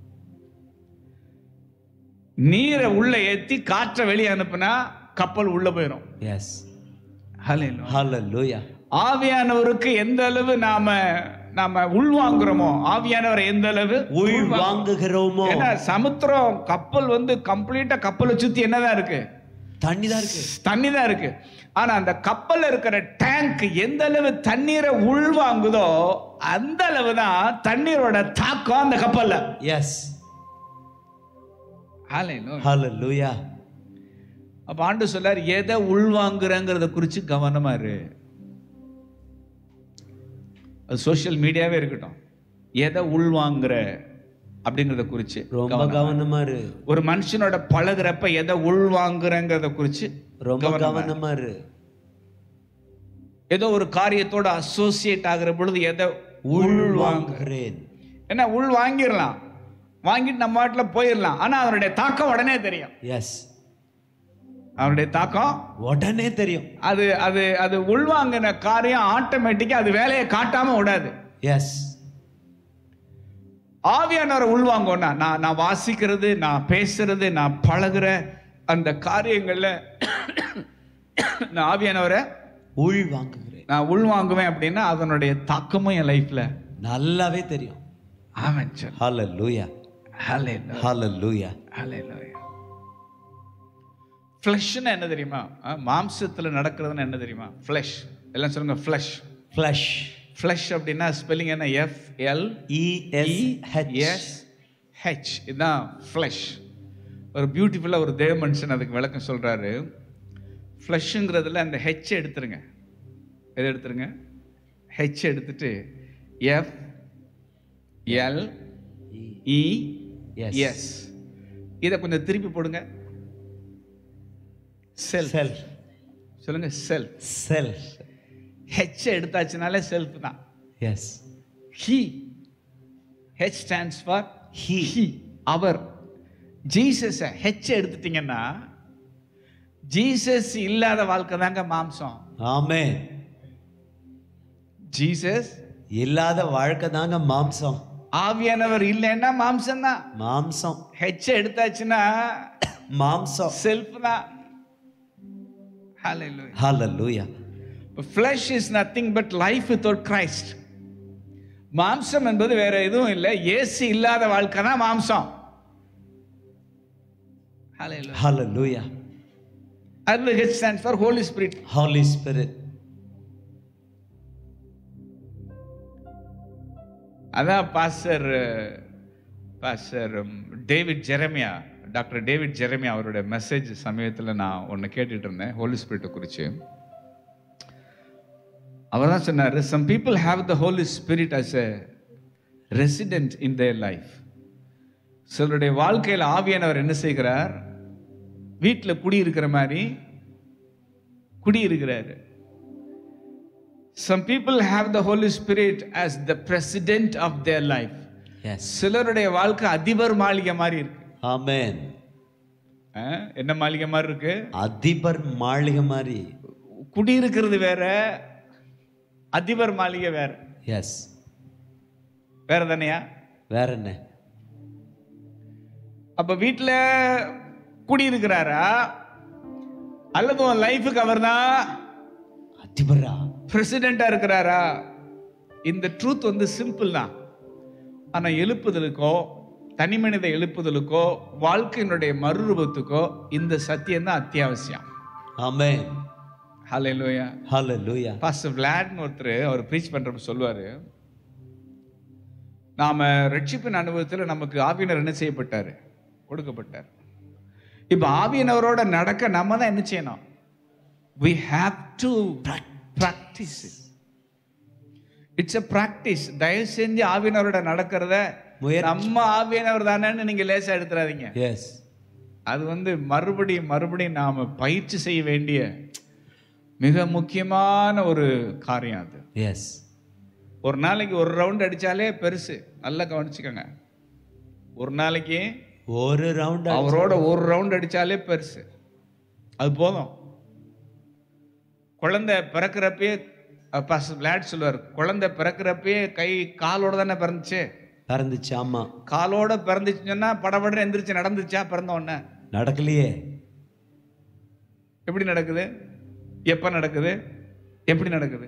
நீரை உள்ள ஏத்தி காற்றை வெளியே அனுப்புனா கப்பல் உள்ள போயிடும் எஸ் ஹalleluya. ஹalleluya ஆவியானவருக்கு எந்த அளவு நாம நாம உள்வாங்குறோமோ ஆவியானவரை எந்த அளவு உள் வாங்குகிறோமோ ஏன்னா சமுத்திரம் கப்பல் வந்து கம்ப்ளீட்டா கப்பலை சுத்தி என்னதான் இருக்கு தண்ணி தான் இருக்கு தண்ணி தான் இருக்கு ஆனா அந்த கப்பல்ல இருக்கிற டேங்க் எந்த அளவு தண்ணீரை உள்வாங்குதோ அந்த அளவு தான் தண்ணீரோட தாக்கம் அந்த கப்பல்ல எஸ் ஹalleluya அப்ப ஆண்டு சொல்லார் எதை உள்வாங்குறங்கிறத குறிச்சு கவனமா இரு அது சோஷியல் மீடியாவே இருக்கட்டும் எதை உள்வாங்குற அப்படிங்கறத குறிச்சு ரொம்ப கவனமா இரு ஒரு மனுஷனோட பழகுறப்ப எதை உள்வாங்குறங்கிறத குறிச்சு ரொம்ப கவனமா இரு ஏதோ ஒரு காரியத்தோட அசோசியேட் ஆகுற பொழுது எதை உள் உள்வாங்க வாங்குகிறேன் என்ன உள் வாங்கிடலாம் வாங்கிட்டு நம்ம வாட்டில் போயிடலாம் ஆனா அவனுடைய தாக்கம் உடனே தெரியும் எஸ் அவனுடைய தாக்கம் உடனே தெரியும் அது அது அது உள்வாங்கின காரியம் ஆட்டோமேட்டிக்கா அது வேலையை காட்டாம விடாது எஸ் ஆவியானவரை உள்வாங்கோன்னா நான் நான் வாசிக்கிறது நான் பேசுறது நான் பழகுற அந்த காரியங்கள்ல நான் ஆவியானவரை உள் வாங்குகிறேன் நான் உள்வாங்குவேன் அப்படின்னா அதனுடைய தாக்கமும் என் லைஃப்ல நல்லாவே தெரியும் ஆமென் சார் ஹalleluya ஹalleluya ஹalleluya ஹalleluya ஃப்ளஷ்னா என்ன தெரியுமா ஆ, மாம்சத்துல நடக்கிறதுன்னு என்ன தெரியுமா ஃப்ளஷ் எல்லாம் சொல்லுங்க ஃப்ளஷ் ஃப்ளஷ் ஃப்ளஷ் அப்படின்னா ஸ்பெல்லிங் என்ன F L E S H S H இதுதான் ஃப்ளஷ் ஒரு பியூட்டிஃபுல்லாக ஒரு தேவ மனுஷன் அதுக்கு விளக்கம் சொல்றாரு ஃப்ளஷ்ங்கிறதுல அந்த ஹெச் எடுத்துருங்க எது எடுத்துருங்க ஹெச் எடுத்துட்டு F L E S S இதை கொஞ்சம் திருப்பி போடுங்க செல் செல்ஃப் சொல்லுங்க செல் செல்ஃப் ஹெச் எடுத்தாச்சுனாலே செல்ஃப் தான் yes he H stands for He. He அவர் ஜீசஸ் ஹெச் எடுத்துட்டீங்கன்னா ஜீசஸ் இல்லாத வாழ்க்கை தாங்க மாம்சம் ஆமென் ஜீசஸ் இல்லாத வாழ்க்கை தாங்க மாம்சம் ஆவியானவர் இல்லைன்னா மாம்சம் தான் மாம்சம் ஹெச் எடுத்தாச்சுன்னா மாம்சம் செல்ஃப் தான் Hallelujah. Hallelujah flesh is nothing but life without Christ மாம்சம் என்பது வேற எதுவும் இல்லை இயேசு இல்லாத வாழ்க்கை தான் மாம்சம் Hallelujah. ஹalleluya அதுல H stands for Holy Spirit. holy spirit அதான் pastor pastor David Jeremiah doctor David Jeremiah அவருடைய மெசேஜ் சமயத்தில் நான் ஒன்று கேட்டுட்டு இருந்தேன் ஹோலி ஸ்பிரிட்டை குறித்து அவர் தான் சொன்னார் some people have the holy spirit as a resident in their life சிலருடைய வாழ்க்கையில் ஆவியானவர் என்ன செய்கிறார் வீட்டில் குடியிருக்கிற மாதிரி குடியிருக்கிறாரு Some people have the Holy Spirit as the president of their life. Yes சிலருடைய வாழ்க்கை அதிபர் மாளிகை மாதிரி இருக்கு ஆமென் ஆ? என்ன மாளிகை மாதிரி இருக்கு அதிபர் மாளிகை மாதிரி குடியிருக்கிறது வேற அதிபர் மாளிகை வேற எஸ் வேற தானையா வேற என்ன அப்ப வீட்டுல குடியிருக்கிறாரா அல்லது உன் லைஃபுக்கு அவர் தான் அதிபரா பிரசிடெண்டா இருக்கிறாரா இந்த ட்ரூத் வந்து சிம்பிள் தான் ஆனா எழுப்புதலுக்கோ தனி மனித எழுப்புதலுக்கோ வாழ்க்கையினுடைய மறுரூபத்துக்கோ இந்த சத்தியம் தான் அத்தியாவசியம் ஆமென் ஹalleluya ஹalleluya பாஸ்டர் விளாட்னு ஒருத்தர் அவர் ப்ரீச் பண்றப்ப சொல்லுவாரு நாம ரட்சிப்பின் அனுபவத்தில் நமக்கு ஆவியினர் என்ன செய்யப்பட்டாரு கொடுக்கப்பட்டார் இப்ப ஆவியினவரோட நடக்க நம்ம தான் என்ன செய்யணும் we have to practice it's a practice தயவு செஞ்சு ஆவியினரோட நடக்கிறத முயற்சி. நம்ம ஆவியினவர் தானேன்னு நீங்க லேசா எடுத்துறாதீங்க எஸ் அது வந்து மறுபடியும் மறுபடியும் நாம பயிற்சி செய்ய வேண்டிய மிக முக்கியமான ஒரு காரியம் அது எஸ் ஒரு நாளைக்கு ஒரு ரவுண்ட் அடிச்சாலே பெருசு நல்லா கவனிச்சுக்கோங்க ஒரு நாளைக்கு ஒரு ரவுண்ட் அவரோட ஒரு ரவுண்ட் அடிச்சாலே பெருசு அது போதும் குழந்தை பிறக்கிறப்பயே விளையாட்டு சொல்லுவார் குழந்தை பிறக்கிறப்பயே கை காலோட தானே பிறந்துச்சு பறந்துச்சு ஆமா காலோட பிறந்துச்சுன்னு சொன்னா படபட எந்திரிச்சு நடந்துச்சா பிறந்த உடனே நடக்கலையே எப்படி நடக்குது எப்ப நடக்குது எப்படி நடக்குது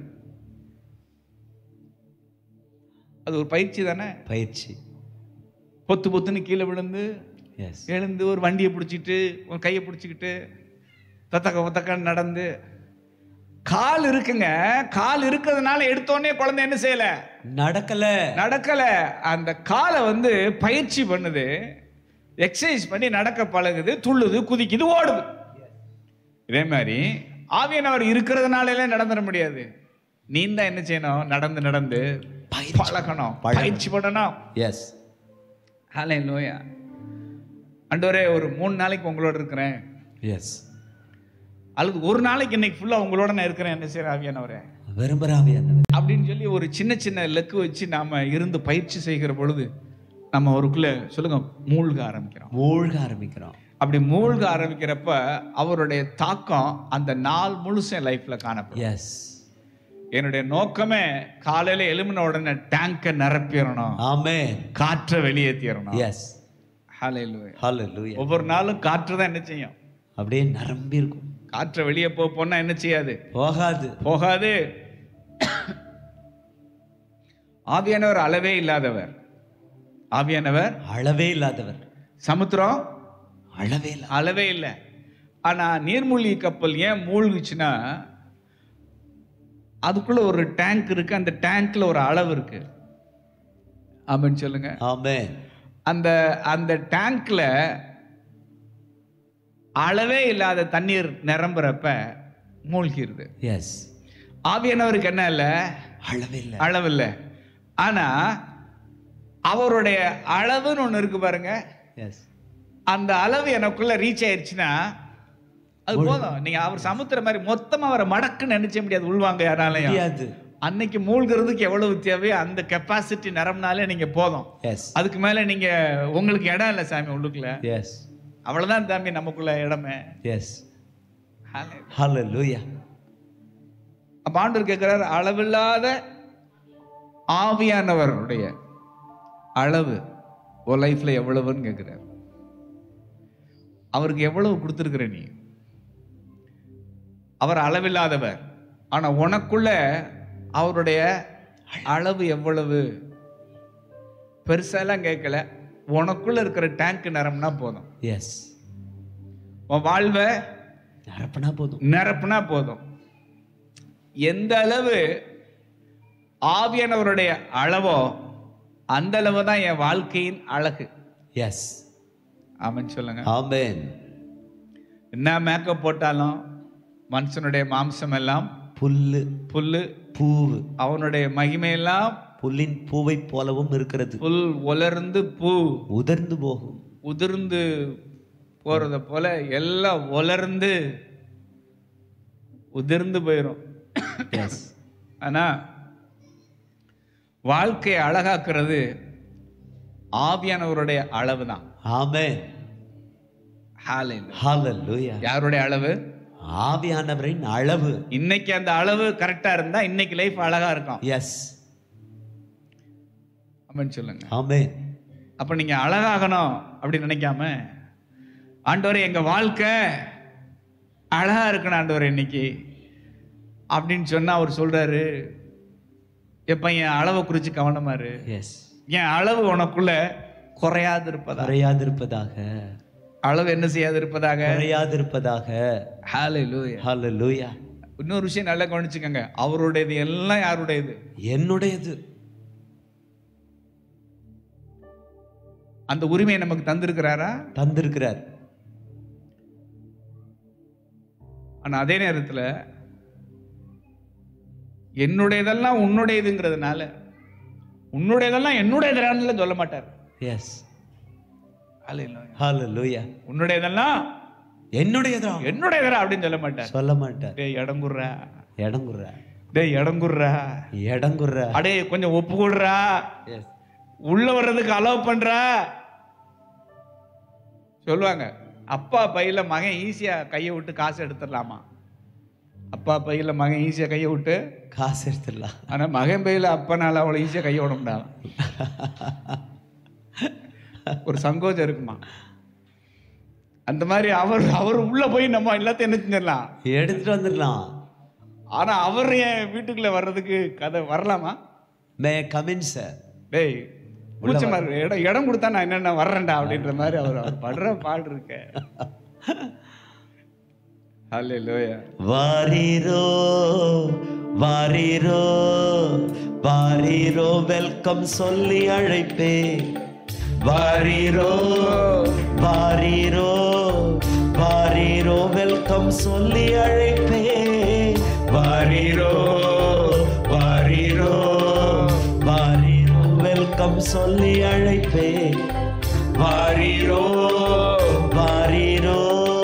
அது ஒரு பயிற்சி தானே பயிற்சி பொத்து பொத்துன்னு கீழே விழுந்து எஸ் எழுந்து ஒரு வண்டியை பிடிச்சிக்கிட்டு ஒரு கையை பிடிச்சிக்கிட்டு தத்தக்க ஒத்தக்கன்னு நடந்து கால் இருக்குங்க கால் இருக்கிறதுனால எடுத்தோடனே குழந்தை என்ன செய்யல நடக்கல நடக்கல அந்த காலை வந்து பயிற்சி பண்ணுது எக்ஸசைஸ் பண்ணி நடக்க பழகுது துள்ளுது குதிக்குது ஓடுது இதே மாதிரி ஆவியானவர் இருக்கிறதுனால எல்லாம் நடந்துட முடியாது நீ தான் என்ன செய்யணும் நடந்து நடந்து பயிற்சி பழகணும் பழகணும். பயிற்சி பண்ணணும் எஸ் ஹலே லோயா அண்டவரே ஒரு மூணு நாளைக்கு உங்களோட இருக்கிறேன் எஸ் அல்லது ஒரு நாளைக்கு இன்னைக்கு ஃபுல்லா உங்களோட நான் இருக்கிறேன் என்ன செய்யற ஆவியானவரே விரும்புறாவியான அப்படின்னு சொல்லி ஒரு சின்ன சின்ன லக்கு வச்சு நாம இருந்து பயிற்சி செய்கிற பொழுது நம்ம அவருக்குள்ள சொல்லுங்க மூழ்க ஆரம்பிக்கிறோம் மூழ்க ஆரம்பிக்கிறோம் அப்படி மூழ்க ஆரம்பிக்கிறப்ப அவருடைய தாக்கம் அந்த நாள் முழுசும் லைஃப்ல காணப்படும் எஸ் என்னுடைய நோக்கமே காலையில எழும்பின உடனே டேங்கை நிரப்பிடணும் ஆமென் காற்றை வெளியேற்றிடணும் எஸ் ஹalleluya. ஹalleluya ஒவ்வொரு நாளும் காற்று தான் என்ன செய்யும் அப்படியே நிரம்பி இருக்கும் காற்றை வெளியே போக போனா என்ன செய்யாது போகாது போகாது ஆவியானவர் அளவே இல்லாதவர் ஆவியானவர் அளவே இல்லாதவர் சமுத்திரம் அளவே இல்ல அளவே இல்லை ஆனா நீர்மூழ்கி கப்பல் ஏன் மூழ்குச்சுன்னா அதுக்குள்ள ஒரு டேங்க் இருக்கு அந்த டேங்க்ல ஒரு அளவு இருக்கு ஆமென்னு சொல்லுங்க ஆமென் அந்த அந்த டேங்க்ல அளவே இல்லாத தண்ணீர் நிரம்புறப்ப மூழ்கிருது எஸ் ஆவியானவருக்கு என்ன இல்லை அளவே இல்ல அளவு இல்லை ஆனா அவருடைய அளவுன்னு ஒண்ணு இருக்கு பாருங்க எஸ் அந்த அளவு எனக்குள்ள ரீச் ஆயிருச்சுன்னா அது போதும் நீங்க அவர் சமுத்திரம் மாதிரி மொத்தமா அவரை மடக்குன்னு நினைச்ச முடியாது உள்வாங்க யாராலையும் முடியாது அன்னைக்கு மூழ்கிறதுக்கு எவ்வளவு தேவையோ அந்த கெப்பாசிட்டி நிரம்பினாலே நீங்க போதும் எஸ் அதுக்கு மேல நீங்க உங்களுக்கு இடம் இல்லை சாமி உள்ளுக்குள்ள எஸ் அவ்வளவுதான் சாமி நமக்குள்ள இடமே எஸ் ஹalleluya அப்ப ஆண்டவர் கேட்கிறார் அளவில்லாத ஆவியானவருடைய அளவு ஒரு லைஃப்ல எவ்வளவுன்னு கேட்கிறார் அவருக்கு எவ்வளவு கொடுத்துருக்குற நீ அவர் அளவில்லாதவர் ஆனா உனக்குள்ள அவருடைய அளவு எவ்வளவு பெருசாலாம் கேட்கல உனக்குள்ள இருக்கிற டேங்க் நிரம்பினா போதும் எஸ் உன் வாழ்வை நிரப்பினா போதும் நிரப்புனா போதும் எந்த அளவு ஆவியானவருடைய அளவோ அந்த அளவு தான் என் வாழ்க்கையின் அழகு எஸ் ஆமென் சொல்லுங்க ஆமென் என்ன மேக்கப் போட்டாலும் மனுஷனுடைய மாம்சம் எல்லாம் புல்லு புல்லு பூவு அவனுடைய மகிமையெல்லாம் புல்லின் பூவை போலவும் இருக்கிறது புல் உலர்ந்து பூ உதிர்ந்து போகும் உதிர்ந்து போறத போல எல்லாம் உலர்ந்து உதிர்ந்து போயிடும் எஸ் ஆனா வாழ்க்கையை அழகாக்குறது ஆவியானவருடைய அளவு தான் ஆமென் Hallelujah. ஹalleluya யாருடைய அளவு ஆவியானவரின் அளவு இன்னைக்கு அந்த அளவு கரெக்டா இருந்தா இன்னைக்கு லைஃப் அழகா இருக்கும் எஸ் அப்படின்னு சொல்லுங்க ஆமென் அப்ப நீங்க அழகாகணும் அப்படின்னு நினைக்காம ஆண்டவரே எங்க வாழ்க்கை அழகா இருக்கணும் ஆண்டவரே இன்னைக்கு அப்படின்னு சொன்னா அவர் சொல்றாரு எப்ப என் அளவை குறிச்சு கவனமா இரு எஸ் என் அளவு உனக்குள்ள குறையாது இருப்பதா குறையாதிருப்பதாக அளவு என்ன செய்யாது இருப்பதாக குறையாதிருப்பதாக ஹalleluya ஹalleluya இன்னொரு விஷயம் நல்லா கவனிச்சுக்கோங்க அவருடையது எல்லாம் யாருடையது என்னுடையது அந்த உரிமையை நமக்கு தந்திருக்கிறாரா தந்திருக்கிறார் ஆனா அதே நேரத்துல என்னுடையதெல்லாம் உன்னுடையதுங்கிறதுனால உன்னுடையதெல்லாம் என்னுடையதுனால சொல்ல மாட்டார் எஸ் ஹalleluya. ஹalleluya உன்னுடையதெல்லாம் என்னுடையதா என்னுடையதா அப்படின்னு சொல்ல மாட்டார் சொல்ல மாட்டார் டேய் இடங்குர்றா இடங்குற டேய் இடங்குர்றா இடங்குற அடே கொஞ்சம் ஒப்பு கொடுறா எஸ் உள்ள வர்றதுக்கு அலோவ் பண்றா சொல்லுவாங்க அப்பா பையில மகன் ஈஸியா கையை விட்டு காசு எடுத்துடலாமா அப்பா பையில மகன் ஈஸியா கையை விட்டு காசு எடுத்துடலாம் ஆனா மகன் பையில அப்பனால அவ்வளவு ஈஸியா கையை விட முடியாது ஒரு சங்கோஜம் இருக்குமா அந்த மாதிரி அவர் அவர் உள்ள போய் நம்ம எல்லாத்தையும் என்ன செஞ்சிடலாம் எடுத்துட்டு வந்துடலாம் ஆனா அவர் என் வீட்டுக்குள்ள வர்றதுக்கு கதை வரலாமா மே கமின் சார் டேய் கூச்சமா இருக்கு இடம் இடம் கொடுத்தா நான் என்னென்ன வர்றேன்டா அப்படின்ற மாதிரி அவர் அவர் படுற பாடு இருக்க ஹalleluya வாரீரோ வாரீரோ வாரீரோ வெல்கம் சொல்லி அழைப்பே வாரீரோ வாரீரோ வாரீரோ வெல்கம் சொல்லி அழைப்பே வாரீரோ வாரீரோ வாரீரோ வெல்கம் சொல்லி அழைப்பே வாரீரோ வாரீரோ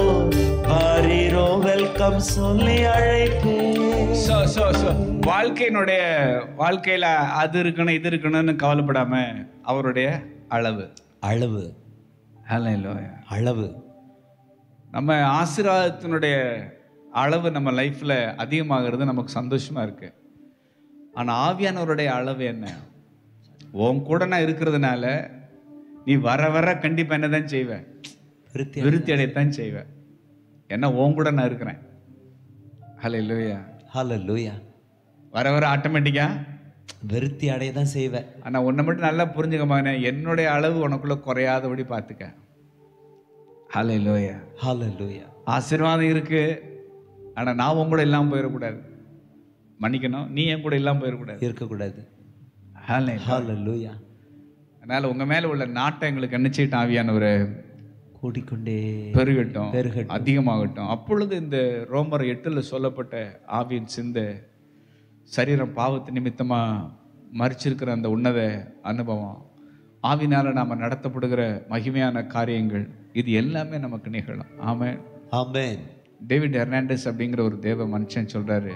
வாரீரோ வெல்கம் சொல்லி அழைப்பே சோ சோ சோ வாழ்க்கையினுடைய வாழ்க்கையில அது இருக்கணும் இது இருக்கணும்னு கவலைப்படாம அவருடைய அளவு அளவு ஹalleluya அளவு நம்ம ஆசீர்வாதத்தினுடைய அளவு நம்ம லைஃப்ல அதிகமாகிறது நமக்கு சந்தோஷமா இருக்கு ஆனா ஆவியானவருடைய அளவு என்ன உன் கூட நான் இருக்கிறதுனால நீ வர வர கண்டிப்பா என்னதான் செய்வ விருத்தி விருத்தி அடையத்தான் செய்வ ஏன்னா உன் கூட நான் இருக்கிறேன் ஹalleluya ஹalleluya வர வர ஆட்டோமேட்டிக்கா விருத்தி அடைய தான் செய்வேன் ஆனா உன்னை மட்டும் நல்லா புரிஞ்சுக்க மகனே என்னுடைய அளவு உனக்குள்ள குறையாதபடி பார்த்துக்க ஹalleluya ஹalleluya ஆசீர்வாதம் இருக்கு ஆனா நான் உன் கூட இல்லாம போயிடக்கூடாது மன்னிக்கணும் நீ என் கூட இல்லாம போயிடக்கூடாது இருக்கக்கூடாது Hallelujah. ஹalleluya அதனால உங்க மேல உள்ள நாட்டம் எங்களுக்கு என்ன செய்யட்டும் ஆவியானவர் கூடிக்கொண்டே பெருகட்டும் பெருகட்டும். அதிகமாகட்டும் அப்பொழுது இந்த ரோமர் எட்டுல சொல்லப்பட்ட ஆவியின் சிந்தை சரீரம் பாவத்து நிமித்தமா மறிச்சிருக்கிற அந்த உன்னத அனுபவம் ஆவினால நாம நடத்தப்படுகிற மகிமையான காரியங்கள் இது எல்லாமே நமக்கு நிகழும் ஆமென் ஆமென் டேவிட் ஹெர்னாண்டஸ் அப்படிங்கிற ஒரு தேவ மனுஷன் சொல்றாரு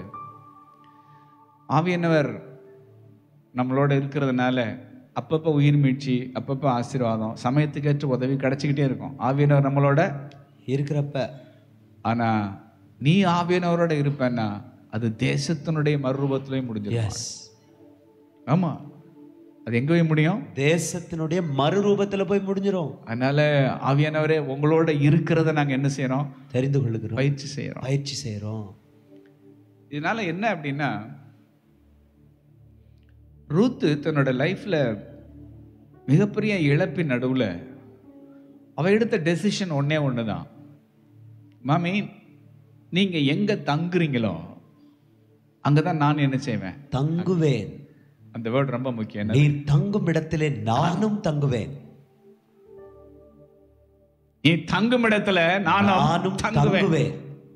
ஆவியானவர் நம்மளோட இருக்கிறதுனால அப்பப்போ உயிர் மீட்சி அப்பப்போ ஆசீர்வாதம் சமயத்துக்கேற்ற உதவி கிடைச்சிக்கிட்டே இருக்கும் ஆவியானவர் நம்மளோட இருக்கிறப்ப ஆனா நீ ஆவியானவரோட இருப்பேன்னா அது தேசத்தினுடைய மறுரூபத்திலையும் முடிஞ்சிடும் எஸ் ஆமா அது எங்க போய் முடியும் தேசத்தினுடைய மறுரூபத்துல போய் முடிஞ்சிரும் அதனால ஆவியானவரே உங்களோட இருக்கிறத நாங்க என்ன செய்யறோம் தெரிந்து கொள்ளுகிறோம் பயிற்சி செய்யறோம் பயிற்சி செய்றோம் இதனால என்ன அப்படின்னா ரூத்து தன்னோட லைஃப்ல மிகப்பெரிய இழப்பின் நடுவுல அவ எடுத்த டெசிஷன் ஒண்ணே ஒண்ணுதான் மாமி நீங்க எங்க தங்குறீங்களோ அங்கதான் நான் என்ன செய்வேன் தங்குவேன் அந்த வேர்ட் ரொம்ப முக்கியம் என்ன? நீர் தங்கும் இடத்திலே நானும் தங்குவேன் நீ தங்கும் இடத்துல நானும் நானும் தங்குவேன் தங்குவேன்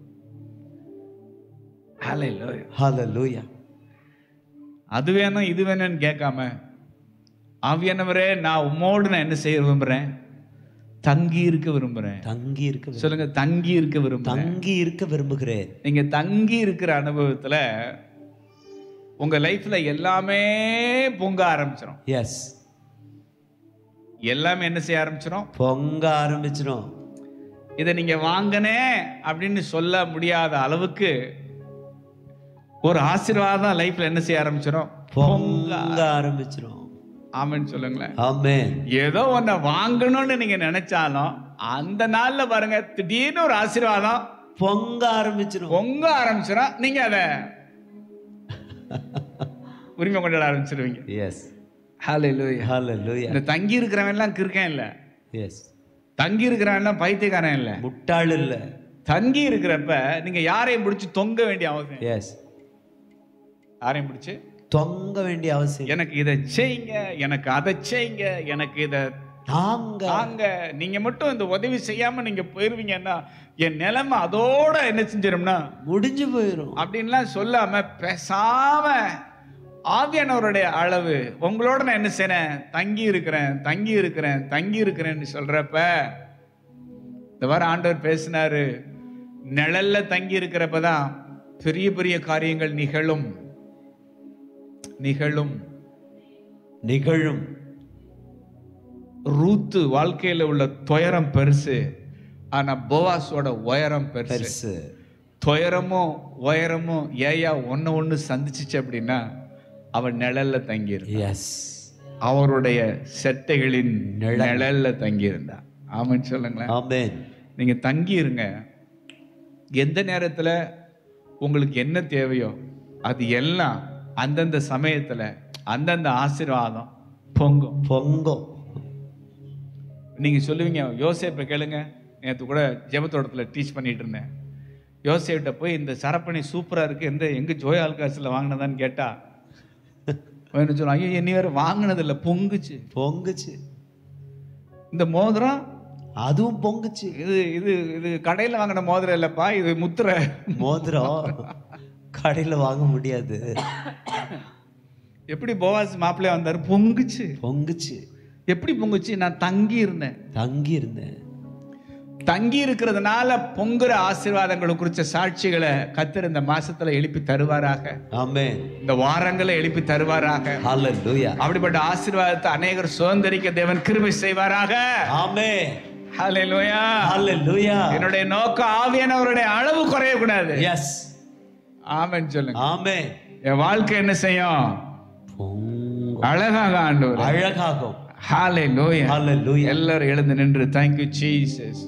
Hallelujah. ஹalleluya அது வேணும் இது வேணும்னு கேட்காம ஆவியானவரே நான் உம்மோடு நான் என்ன செய்ய விரும்புறேன் தங்கி இருக்க விரும்புறேன் தங்கி இருக்க விரும்பு- சொல்லுங்க தங்கி இருக்க விரும்புறேன் தங்கி இருக்க விரும்புகிறேன் நீங்க தங்கி இருக்கிற அனுபவத்துல உங்க லைஃப்ல எல்லாமே பொங்க ஆரம்பிச்சிடும் எஸ் எல்லாமே என்ன செய்ய ஆரம்பிச்சிடும் பொங்க ஆரம்பிச்சிடும் இதை நீங்க வாங்கினே அப்படின்னு சொல்ல முடியாத அளவுக்கு ஒரு ஆசீர்வாதம் லைஃப்ல என்ன செய்ய ஆரம்பிச்சிடும் பொங்க ஆரம்பிச்சிரும் ஆமென்னு சொல்லுங்களேன் ஆமென் ஏதோ ஒன்ன வாங்கணும்னு நீங்க நினைச்சாலும் அந்த நாள்ல பாருங்க திடீர்னு ஒரு ஆசீர்வாதம் பொங்க ஆரம்பிச்சிரும் பொங்க ஆரம்பிச்சிடும் நீங்க அத உரிமை கொண்டாட ஆரம்பிச்சிருவீங்க எஸ் ஹalleluya ஹalleluya இந்த தங்கி இருக்கிறவன் எல்லாம் கிறுக்கன் இல்ல எஸ் தங்கி இருக்கிறவன் எல்லாம் பைத்தியக்காரன் இல்ல முட்டாள் இல்ல தங்கி இருக்கிறப்ப நீங்க யாரையும் பிடிச்சி தொங்க வேண்டிய அவசியம் எஸ் யாரையும் பிடிச்சு தொங்க வேண்டிய அவசியம் எனக்கு இதை செய்யுங்க எனக்கு அதை செய்யுங்க எனக்கு இதை தாங்க தாங்க நீங்க மட்டும் இந்த உதவி செய்யாம நீங்க போயிருவீங்கன்னா என் நிலைமை அதோட என்ன செஞ்சிரும்னா முடிஞ்சு போயிரும் அப்படின்லாம் சொல்லாம பேசாம ஆவியானவருடைய அளவு உங்களோட நான் என்ன செய்றேன் தங்கி இருக்கிறேன் தங்கி இருக்கிறேன் தங்கி இருக்கிறேன்னு சொல்றப்ப இந்த வாரம் ஆண்டவர் பேசினாரு நிழல்ல தங்கி இருக்கிறப்பதான் பெரிய பெரிய காரியங்கள் நிகழும் நிகழும் நிகழும் ரூத்து வாழ்க்கையில உள்ள துயரம் பெருசு ஆனா போவாஸோட உயரம் பெருசு பெருசு துயரமும் உயரமும் ஏயா ஒண்ணு ஒண்ணு சந்திச்சுச்சு அப்படின்னா அவன் நிழல்ல தங்கியிருந்தான் எஸ் அவருடைய செட்டைகளின் நிழல். நிழல்ல தங்கியிருந்தான் ஆமான்னு சொல்லுங்களேன் ஆமென் நீங்க தங்கி இருங்க எந்த நேரத்துல உங்களுக்கு என்ன தேவையோ அது எல்லாம் அந்தந்த சமயத்துல அந்தந்த ஆசீர்வாதம் பொங்கும் பொங்கும் நீங்க சொல்லுவீங்க யோசேப்பை கேளுங்க நேற்று கூட ஜெபத்தோட்டத்தில் டீச் பண்ணிட்டு இருந்தேன் யோசேப்கிட்ட போய் இந்த சரப்பணி சூப்பரா இருக்கு எந்த எங்க ஜோய் ஆல்காசில் வாங்கினதான்னு கேட்டா அவன் என்ன சொல்லுவான் ஐயோ நீ வேற வாங்கினது இல்லை பொங்குச்சு பொங்குச்சு இந்த மோதிரம் அதுவும் பொங்குச்சு இது இது இது கடையில் வாங்கின மோதிரம் இல்லப்பா இது முத்திரை மோதிரம் கடையில வாங்க முடியாது எப்படி போவாஸ் மாப்பிள்ளையா வந்தாரு பொங்குச்சு பொங்குச்சு எப்படி பொங்குச்சு நான் தங்கி இருந்தேன் தங்கி இருந்தேன் தங்கி இருக்கிறதுனால பொங்குற ஆசீர்வாதங்களை குறிச்ச சாட்சிகளை கத்தர் இந்த மாசத்துல எழுப்பி தருவாராக ஆமென் இந்த வாரங்களை எழுப்பி தருவாராக ஹalleluya அப்படிப்பட்ட ஆசீர்வாதத்தை அநேகர் சுதந்திரிக்க தேவன் கிருபை செய்வாராக ஆமென் ஹalleluya ஹalleluya என்னுடைய நோக்கம் ஆவியானவருடைய அளவு குறைய கூடாது எஸ் ஆமென் சொல்லுங்க ஆமென் என் வாழ்க்கை என்ன செய்யும் பொங்கும் அழகாக ஆண்டவர் அழகாகும் ஹalleluya ஹalleluya எல்லாரும் எழுந்து நின்று தேங்க்யூ ஜீசஸ்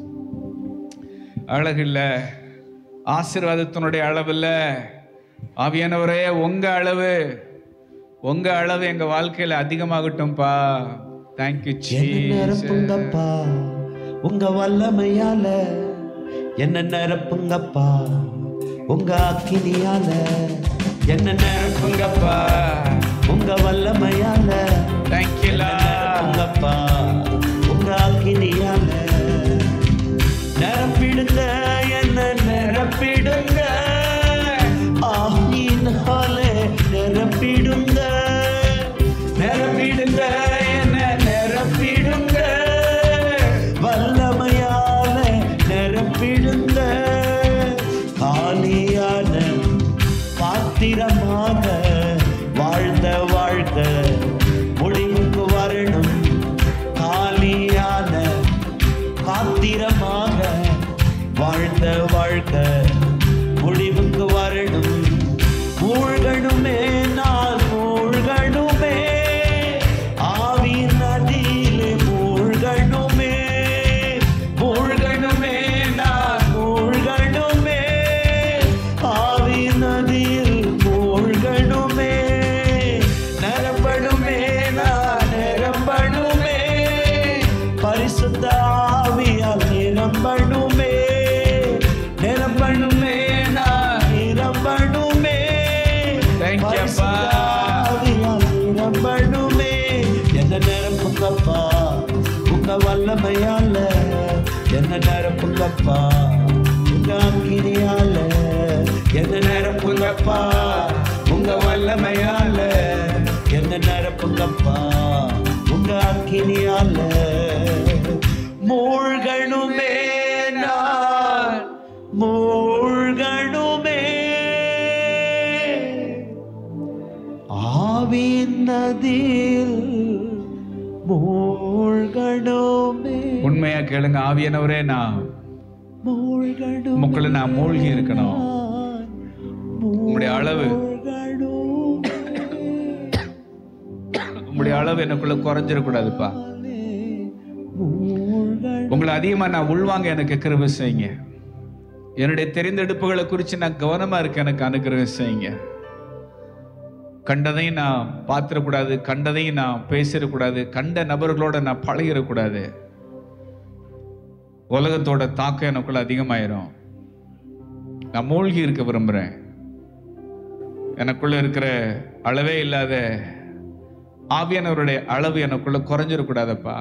அழகில்ல ஆசீர்வாதத்தினுடைய அளவில்ல ஆவியானவரே உங்க அளவு உங்க அளவு எங்க வாழ்க்கையில அதிகமாகட்டும்பா தேங்க்யூ என்ன ஜீசஸ் நிரப்புங்கப்பா உங்க வல்லமையால என்ன நிரப்புங்கப்பா உங்க அக்கினியால என்ன நிரப்புங்கப்பா உங்க வல்லமையால தேங்க்யூலா நிரப்புங்கப்பா உங்க அக்கினியால நிரப்பிடுங்க என்ன நிரப்பிடுங்க ஆகினால நிரப்பிடுங்க நிரப்பிடுங்க என்ன நிரப்பிடுங்க வல்லமையால நிரப்பிடுங்க காலியான பாத்திரமாக வாழ்ந்த வாழ்க முடிவுக்கு வரணும் காலியான பாத்திரமாக வாழ்ந்த வாழ்க முடிவுக்கு வரணும் மூழ்கணுமே நான் மூழ்கணுமே ஆவி நதியிலே மூழ்கணுமே மூழ்கணுமே நான் மூழ்கணுமே ஆவி நதியில் மூழ்கணுமே நிரம்பணுமே நான் நிரம்பணுமே பரிசுத்த ஆவியால் நிரம்பணுமே நிரம்பணுமே நான் நிரம்பணுமே Thank you, பரிசுத்த அப்பா. ஆவியால் நிரம்பணுமே என்ன நிரப்புங்கப்பா உங்க வல்லமையால என்ன நிரப்புங்கப்பா உங்க அக்கினியால என்ன நிரப்புங்கப்பா உங்க வல்லமையால என்ன நிரப்புங்கப்பா உங்க அக்கினியால மூழ்கணுமே நான் மூழ்கணுமே ஆவின் நதியில் மூழ்கணுமே உண்மையா கேளுங்க ஆவியானவரே நான் மூழ்கடும் உமக்குள்ள நான் மூழ்கி இருக்கணும் உம்முடைய அளவு உம்முடைய அளவு எனக்குள்ள குறைஞ்சிடக்கூடாதுப்பா உங்களை அதிகமா நான் உள்வாங்க எனக்கு கிருபை செய்யுங்க என்னுடைய தெரிந்தெடுப்புகளை குறித்து நான் கவனமா இருக்க எனக்கு அனுகிரகம் செய்யுங்க கண்டதையும் நான் பார்த்துடக்கூடாது கண்டதையும் நான் பேசிடக்கூடாது கண்ட நபர்களோட நான் பழகிடக்கூடாது உலகத்தோட தாக்கம் எனக்குள்ள அதிகமாயிரும் நான் மூழ்கி இருக்க விரும்புகிறேன் எனக்குள்ள இருக்கிற அளவே இல்லாத ஆவியானவருடைய அளவு எனக்குள்ள குறைஞ்சிடக்கூடாதப்பா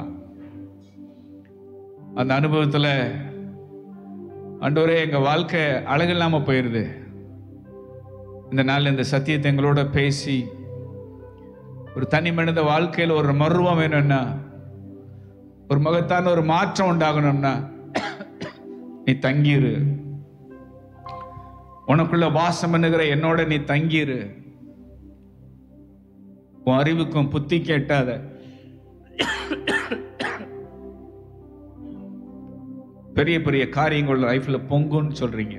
அந்த அனுபவத்தில் ஆண்டவரே எங்கள் வாழ்க்கை அழகில்லாம போயிடுது இந்த நாள் இந்த சத்தியத்தை எங்களோட பேசி ஒரு தனி மனித வாழ்க்கையில் ஒரு மருவம் வேணும்னா ஒரு மகத்தான ஒரு மாற்றம் உண்டாகணும்னா நீ தங்கிரு உனக்குள்ள வாசம் பண்ணுகிற என்னோட நீ தங்கிரு உன் அறிவுக்கும் புத்தி கேட்டாத பெரிய பெரிய காரியங்கள் லைஃப்ல பொங்குன்னு சொல்றீங்க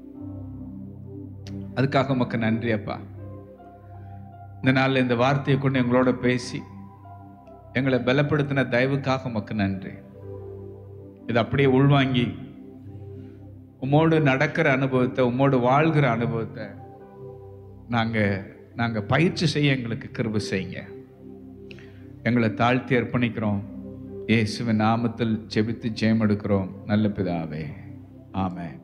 அதுக்காக உமக்கு நன்றி அப்பா இந்த நாள்ல இந்த வார்த்தையை கொண்டு எங்களோட பேசி எங்களை பலப்படுத்தின தயவுக்காக உமக்கு நன்றி இது அப்படியே உள்வாங்கி உம்மோடு நடக்கிற அனுபவத்தை உம்மோடு வாழ்கிற அனுபவத்தை நாங்க நாங்க பயிற்சி செய்ய எங்களுக்கு கிருபை செய்யுங்க எங்களை தாழ்த்தி அர்ப்பணிக்கிறோம் இயேசுவின் நாமத்தில் ஜெபித்து ஜெயம் எடுக்கிறோம் நல்ல பிதாவே ஆமென்